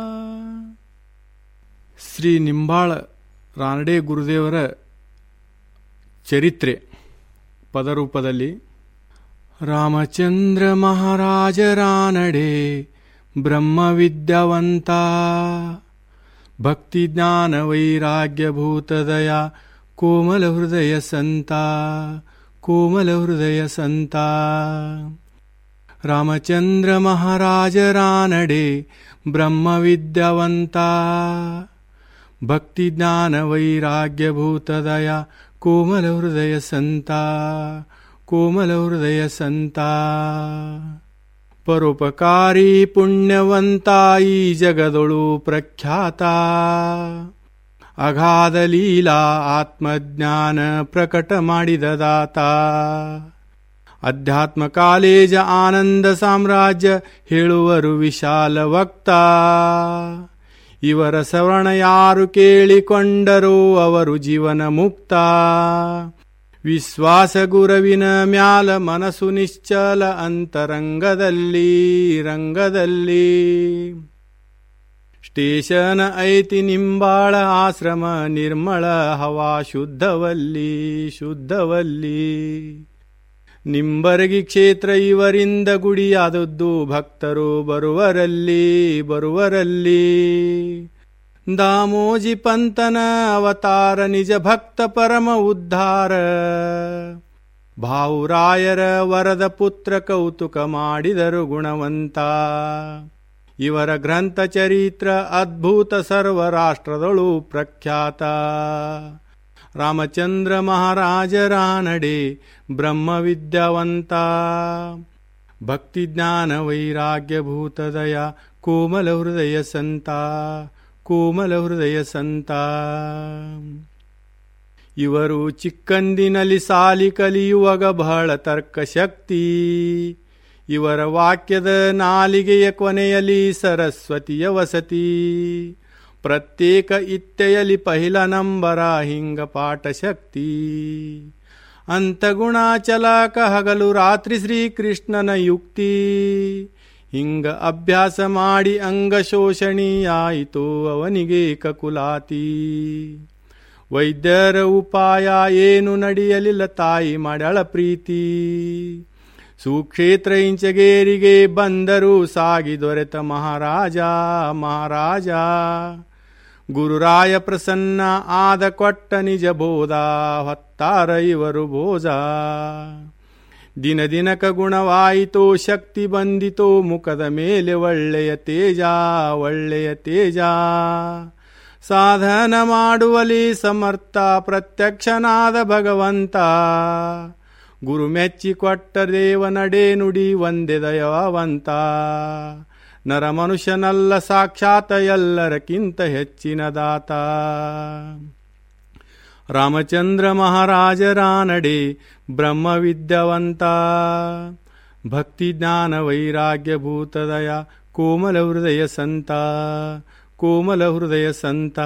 ಶ್ರೀ ನಿಂಬಾಳ ರಾನಡೆ ಗುರುದೇವರ ಚರಿತ್ರೆ ಪದರೂಪದಲ್ಲಿ ರಾಮಚಂದ್ರ ಮಹಾರಾಜ ರಾನಡೆ ಬ್ರಹ್ಮವಿದ್ಯಾವಂತ ಭಕ್ತಿ ಜ್ಞಾನ ವೈರಾಗ್ಯ ಭೂತದಯ ಕೋಮಲ ಹೃದಯ ಸಂತ ಕೋಮಲ ಹೃದಯ ಸಂತ ರಾಮಚಂದ್ರ ಮಹಾರಾಜ ರಾನಡೆ ಬ್ರಹ್ಮವಿದ್ಯಾವಂತ ಭಕ್ತಿ ಜ್ಞಾನ ವೈರಾಗ್ಯ ಭೂತದಯ ಕೋಮಲ ಹೃದಯ ಸಂತ ಕೋಮಲ ಹೃದಯ ಸಂತ ಪರೋಪಕಾರಿ ಪುಣ್ಯವಂತ ಈ ಜಗದೊಳು ಪ್ರಖ್ಯಾತ ಅಗಾಧ ಲೀಲಾ ಆತ್ಮಜ್ಞಾನ ಪ್ರಕಟ ಮಾಡಿದ ದಾತ ಅಧ್ಯಾತ್ಮ ಕಾಲೇಜ ಆನಂದ ಸಾಮ್ರಾಜ್ಯ ಹೇಳುವರು ವಿಶಾಲ ವಕ್ತ ಇವರ ಸವರ್ಣ ಯಾರು ಕೇಳಿಕೊಂಡರೋ ಅವರು ಜೀವನ ಮುಕ್ತ ವಿಶ್ವಾಸ ಗುರವಿನ ಮ್ಯಾಲ ಮನಸ್ಸು ನಿಶ್ಚಲ ಅಂತರಂಗದಲ್ಲಿ ರಂಗದಲ್ಲಿ ಸ್ಟೇಷನ್ ಐತಿ ನಿಂಬಾಳ ಆಶ್ರಮ ನಿರ್ಮಳ ಹವಾ ಶುದ್ಧವಲ್ಲಿ ಶುದ್ಧವಲ್ಲಿ ನಿಂಬರಗಿ ಕ್ಷೇತ್ರ ಇವರಿಂದ ಗುಡಿಯಾದದ್ದು ಭಕ್ತರು ಬರುವರಲ್ಲಿ ಬರುವರಲ್ಲಿ ದಾಮೋಜಿ ಪಂತನ ಅವತಾರ ನಿಜ ಭಕ್ತ ಪರಮ ಉದ್ಧಾರ ಭಾವುರಾಯರ ವರದ ಪುತ್ರ ಕೌತುಕ ಮಾಡಿದರು ಗುಣವಂತ ಇವರ ಗ್ರಂಥ ಚರಿತ್ರ ಅದ್ಭುತ ಸರ್ವ ರಾಷ್ಟ್ರದಳು ಪ್ರಖ್ಯಾತ ರಾಮಚಂದ್ರ ಮಹಾರಾಜರ ನಡೆ ಬ್ರಹ್ಮ ವಿದ್ಯಾವಂತ ಭಕ್ತಿ ಜ್ಞಾನ ವೈರಾಗ್ಯ ಭೂತದಯ ಕೋಮಲ ಹೃದಯ ಸಂತ ಕೋಮಲ ಹೃದಯ ಸಂತ ಇವರು ಚಿಕ್ಕಂದಿನಲ್ಲಿ ಸಾಲಿ ಕಲಿಯುವಾಗ ಬಹಳ ತರ್ಕ ಶಕ್ತಿ ಇವರ ವಾಕ್ಯದ ನಾಲಿಗೆಯ ಕೊನೆಯಲ್ಲಿ ಸರಸ್ವತಿಯ ವಸತಿ ಪ್ರತ್ಯೇಕ ಇತ್ತೆಯಲ್ಲಿ ಪಹಿಲ ನಂಬರ ಹಿಂಗ ಪಾಠ ಶಕ್ತಿ ಅಂತಗುಣಾಚಲಕ ಹಗಲು ರಾತ್ರಿ ಶ್ರೀಕೃಷ್ಣನ ಯುಕ್ತಿ ಹಿಂಗ ಅಭ್ಯಾಸ ಮಾಡಿ ಅಂಗ ಶೋಷಣೀಯಾಯಿತು ಅವನಿಗೆ ಕಕುಲಾತಿ ವೈದ್ಯರ ಉಪಾಯ ಏನು ನಡೆಯಲಿಲ್ಲ ತಾಯಿ ಮಾಡ್ಯಾಳ ಪ್ರೀತಿ ಸುಕ್ಷೇತ್ರ ಇಂಚಗೇರಿಗೆ ಬಂದರು ಸಾಗಿ ದೊರೆತ ಮಹಾರಾಜ ಮಹಾರಾಜ ಗುರುರಾಯ ಪ್ರಸನ್ನ ಆದ ಕೊಟ್ಟ ನಿಜ ಬೋಧ ಹೊತ್ತಾರ ಇವರು ಭೋಜ ದಿನ ದಿನಕ ಗುಣವಾಯಿತೋ ಶಕ್ತಿ ಬಂದಿತೋ ಮುಖದ ಮೇಲೆ ಒಳ್ಳೆಯ ತೇಜ ಒಳ್ಳೆಯ ತೇಜ ಸಾಧನ ಮಾಡುವಲಿ ಸಮರ್ಥ ಪ್ರತ್ಯಕ್ಷನಾದ ಭಗವಂತ ಗುರು ಮೆಚ್ಚಿ ಕೊಟ್ಟ ದೇವ ನಡೆ ನುಡಿ ಒಂದೇ ದಯವಂತ ನರ ಮನುಷ್ಯನಲ್ಲ ಸಾಕ್ಷಾತ್ ಎಲ್ಲರಕ್ಕಿಂತ ಹೆಚ್ಚಿನ ದಾತ ರಾಮಚಂದ್ರ ಮಹಾರಾಜರ ನಡೆ ಬ್ರಹ್ಮ ವಿದ್ಯಾವಂತ ಭಕ್ತಿ ಜ್ಞಾನ ವೈರಾಗ್ಯ ಭೂತದಯ ಕೋಮಲ ಹೃದಯ ಸಂತ ಕೋಮಲ ಹೃದಯ ಸಂತ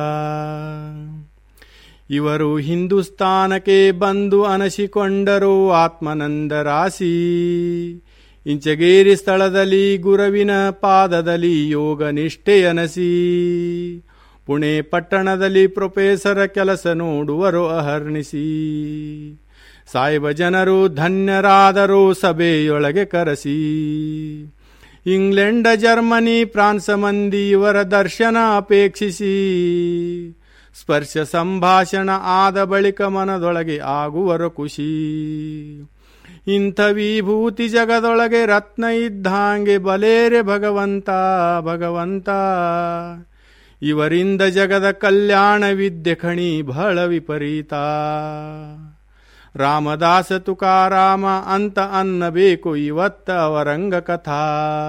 ಇವರು ಹಿಂದೂಸ್ತಾನಕ್ಕೆ ಬಂದು ಅನಸಿಕೊಂಡರು ಆತ್ಮನಂದ ರಾಶಿ ಇಂಚಗೇರಿ ಸ್ಥಳದಲ್ಲಿ ಗುರುವಿನ ಪಾದದಲ್ಲಿ ಯೋಗ ನಿಷ್ಠೆಯನಸಿ ಪುಣೆ ಪಟ್ಟಣದಲ್ಲಿ ಪ್ರೊಫೆಸರ ಕೆಲಸ ನೋಡುವರು ಅಹರ್ನಿಸಿ ಸಾಯಿಬ ಜನರು ಧನ್ಯರಾದರು ಸಭೆಯೊಳಗೆ ಕರೆಸಿ ಇಂಗ್ಲೆಂಡ್ ಜರ್ಮನಿ ಫ್ರಾನ್ಸ್ ಮಂದಿ ಇವರ ದರ್ಶನ ಅಪೇಕ್ಷಿಸಿ ಸ್ಪರ್ಶ ಸಂಭಾಷಣ ಆದ ಬಳಿಕ ಮನದೊಳಗೆ ಆಗುವರು ಖುಷಿ ಇಂಥ ವಿಭೂತಿ ಜಗದೊಳಗೆ ರತ್ನ ಇದ್ದಂಗೆ ಬಲೇರೆ ಭಗವಂತ ಭಗವಂತ ಇವರಿಂದ ಜಗದ ಕಲ್ಯಾಣ ವಿದ್ಯೆ ಖಣಿ ಬಹಳ ವಿಪರೀತ ರಾಮದಾಸ ತುಕಾರಾಮ ಅಂತ ಅನ್ನಬೇಕು ಇವತ್ತ ಅವರಂಗ ಕಥಾ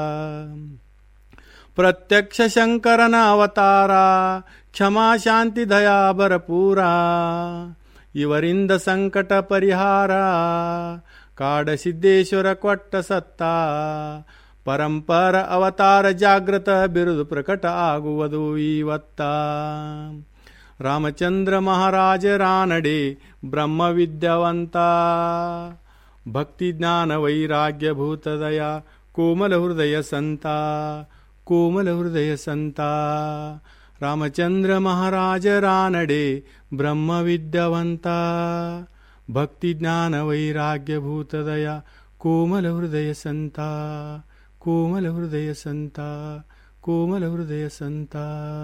ಪ್ರತ್ಯಕ್ಷ ಶಂಕರನ ಅವತಾರ ಕ್ಷಮಾ ಶಾಂತಿ ದಯಾ ಭರಪೂರ ಇವರಿಂದ ಸಂಕಟ ಪರಿಹಾರ ಕಾಡ ಸಿದ್ದೇಶ್ವರ ಕೊಟ್ಟ ಸತ್ತ ಪರಂಪರ ಅವತಾರ ಜಾಗೃತ ಬಿರುದು ಪ್ರಕಟ ಆಗುವುದು ಇವತ್ತ ರಾಮಚಂದ್ರ ಮಹಾರಾಜರ ನಡೆ ಬ್ರಹ್ಮ ವಿದ್ಯಾವಂತ ಭಕ್ತಿ ಜ್ಞಾನ ವೈರಾಗ್ಯ ಭೂತದಯ ಕೋಮಲ ಹೃದಯ ಸಂತ ಕೋಮಲ ಹೃದಯ ಸಂತ ರಾಮಚಂದ್ರ ಮಹಾರಾಜರ ನಡೆ ಬ್ರಹ್ಮ ವಿದ್ಯಾವಂತ ಭಕ್ತಿ ಜ್ಞಾನ ವೈರಾಗ್ಯ ಭೂತದಯ ಕೋಮಲ ಹೃದಯ ಸಂತ ಕೋಮಲ ಹೃದಯ ಸಂತ ಕೋಮಲ ಹೃದಯ ಸಂತ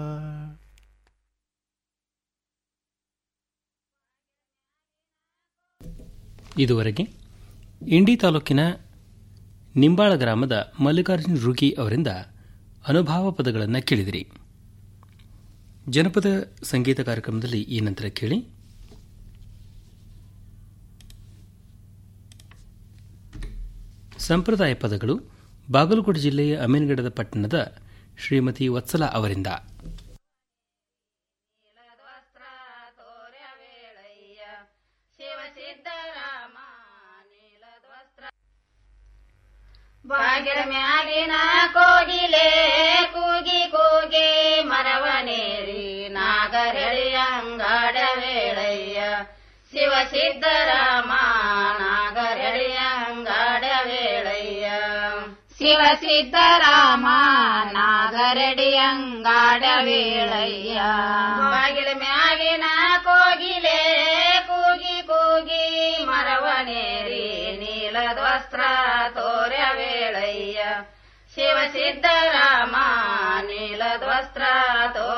ಇದುವರೆಗೆ ಇಂಡಿ ತಾಲೂಕಿನ ನಿಂಬಾಳ ಗ್ರಾಮದ ಮಲ್ಲಿಕಾರ್ಜುನ ರುಗಿ ಅವರಿಂದ ಅನುಭಾವ ಪದಗಳನ್ನು ಕೇಳಿದಿರಿ ಜನಪದ ಸಂಗೀತ ಕಾರ್ಯಕ್ರಮದಲ್ಲಿ ಈ ನಂತರ ಕೇಳಿ ಸಂಪ್ರದಾಯ ಪದಗಳು ಬಾಗಲಕೋಟೆ ಜಿಲ್ಲೆಯ ಅಮೀನ್ಗಢದ ಪಟ್ಟಣದ ಶ್ರೀಮತಿ ವತ್ಸಲ ಅವರಿಂದ ಬಾಗಿಲ ಮ್ಯಾಗಿನ ಕೋಗಿಲೆ ಕೂಗಿ ಕೂಗಿ ಮರವನೇರಿ ನಾಗರಳಿ ಅಂಗಾಡ ವೇಳಯ್ಯ ಶಿವ ಸಿದ್ದರಾಮ ನಾಗರಳಿ ಅಂಗಾಡ ವೇಳಯ್ಯ ಶಿವ ಸಿದ್ದರಾಮ ನಾಗರಡಿ ಅಂಗಾಡ ವೇಳಯ್ಯ ಬಾಗಿಲ ಮ್ಯಾಗಿನ ಕೋಗಿಲೆ ಕೂಗಿ ಕೂಗಿ ಮರವನೇರಿ ನೀಲದ ವಸ್ತ್ರ ತೋರ್ಯ ವೇಳಯ್ಯ ಶಿವ ಸಿದ್ದರಾಮ ನೀಲದ ವಸ್ತ್ರ ತೋರ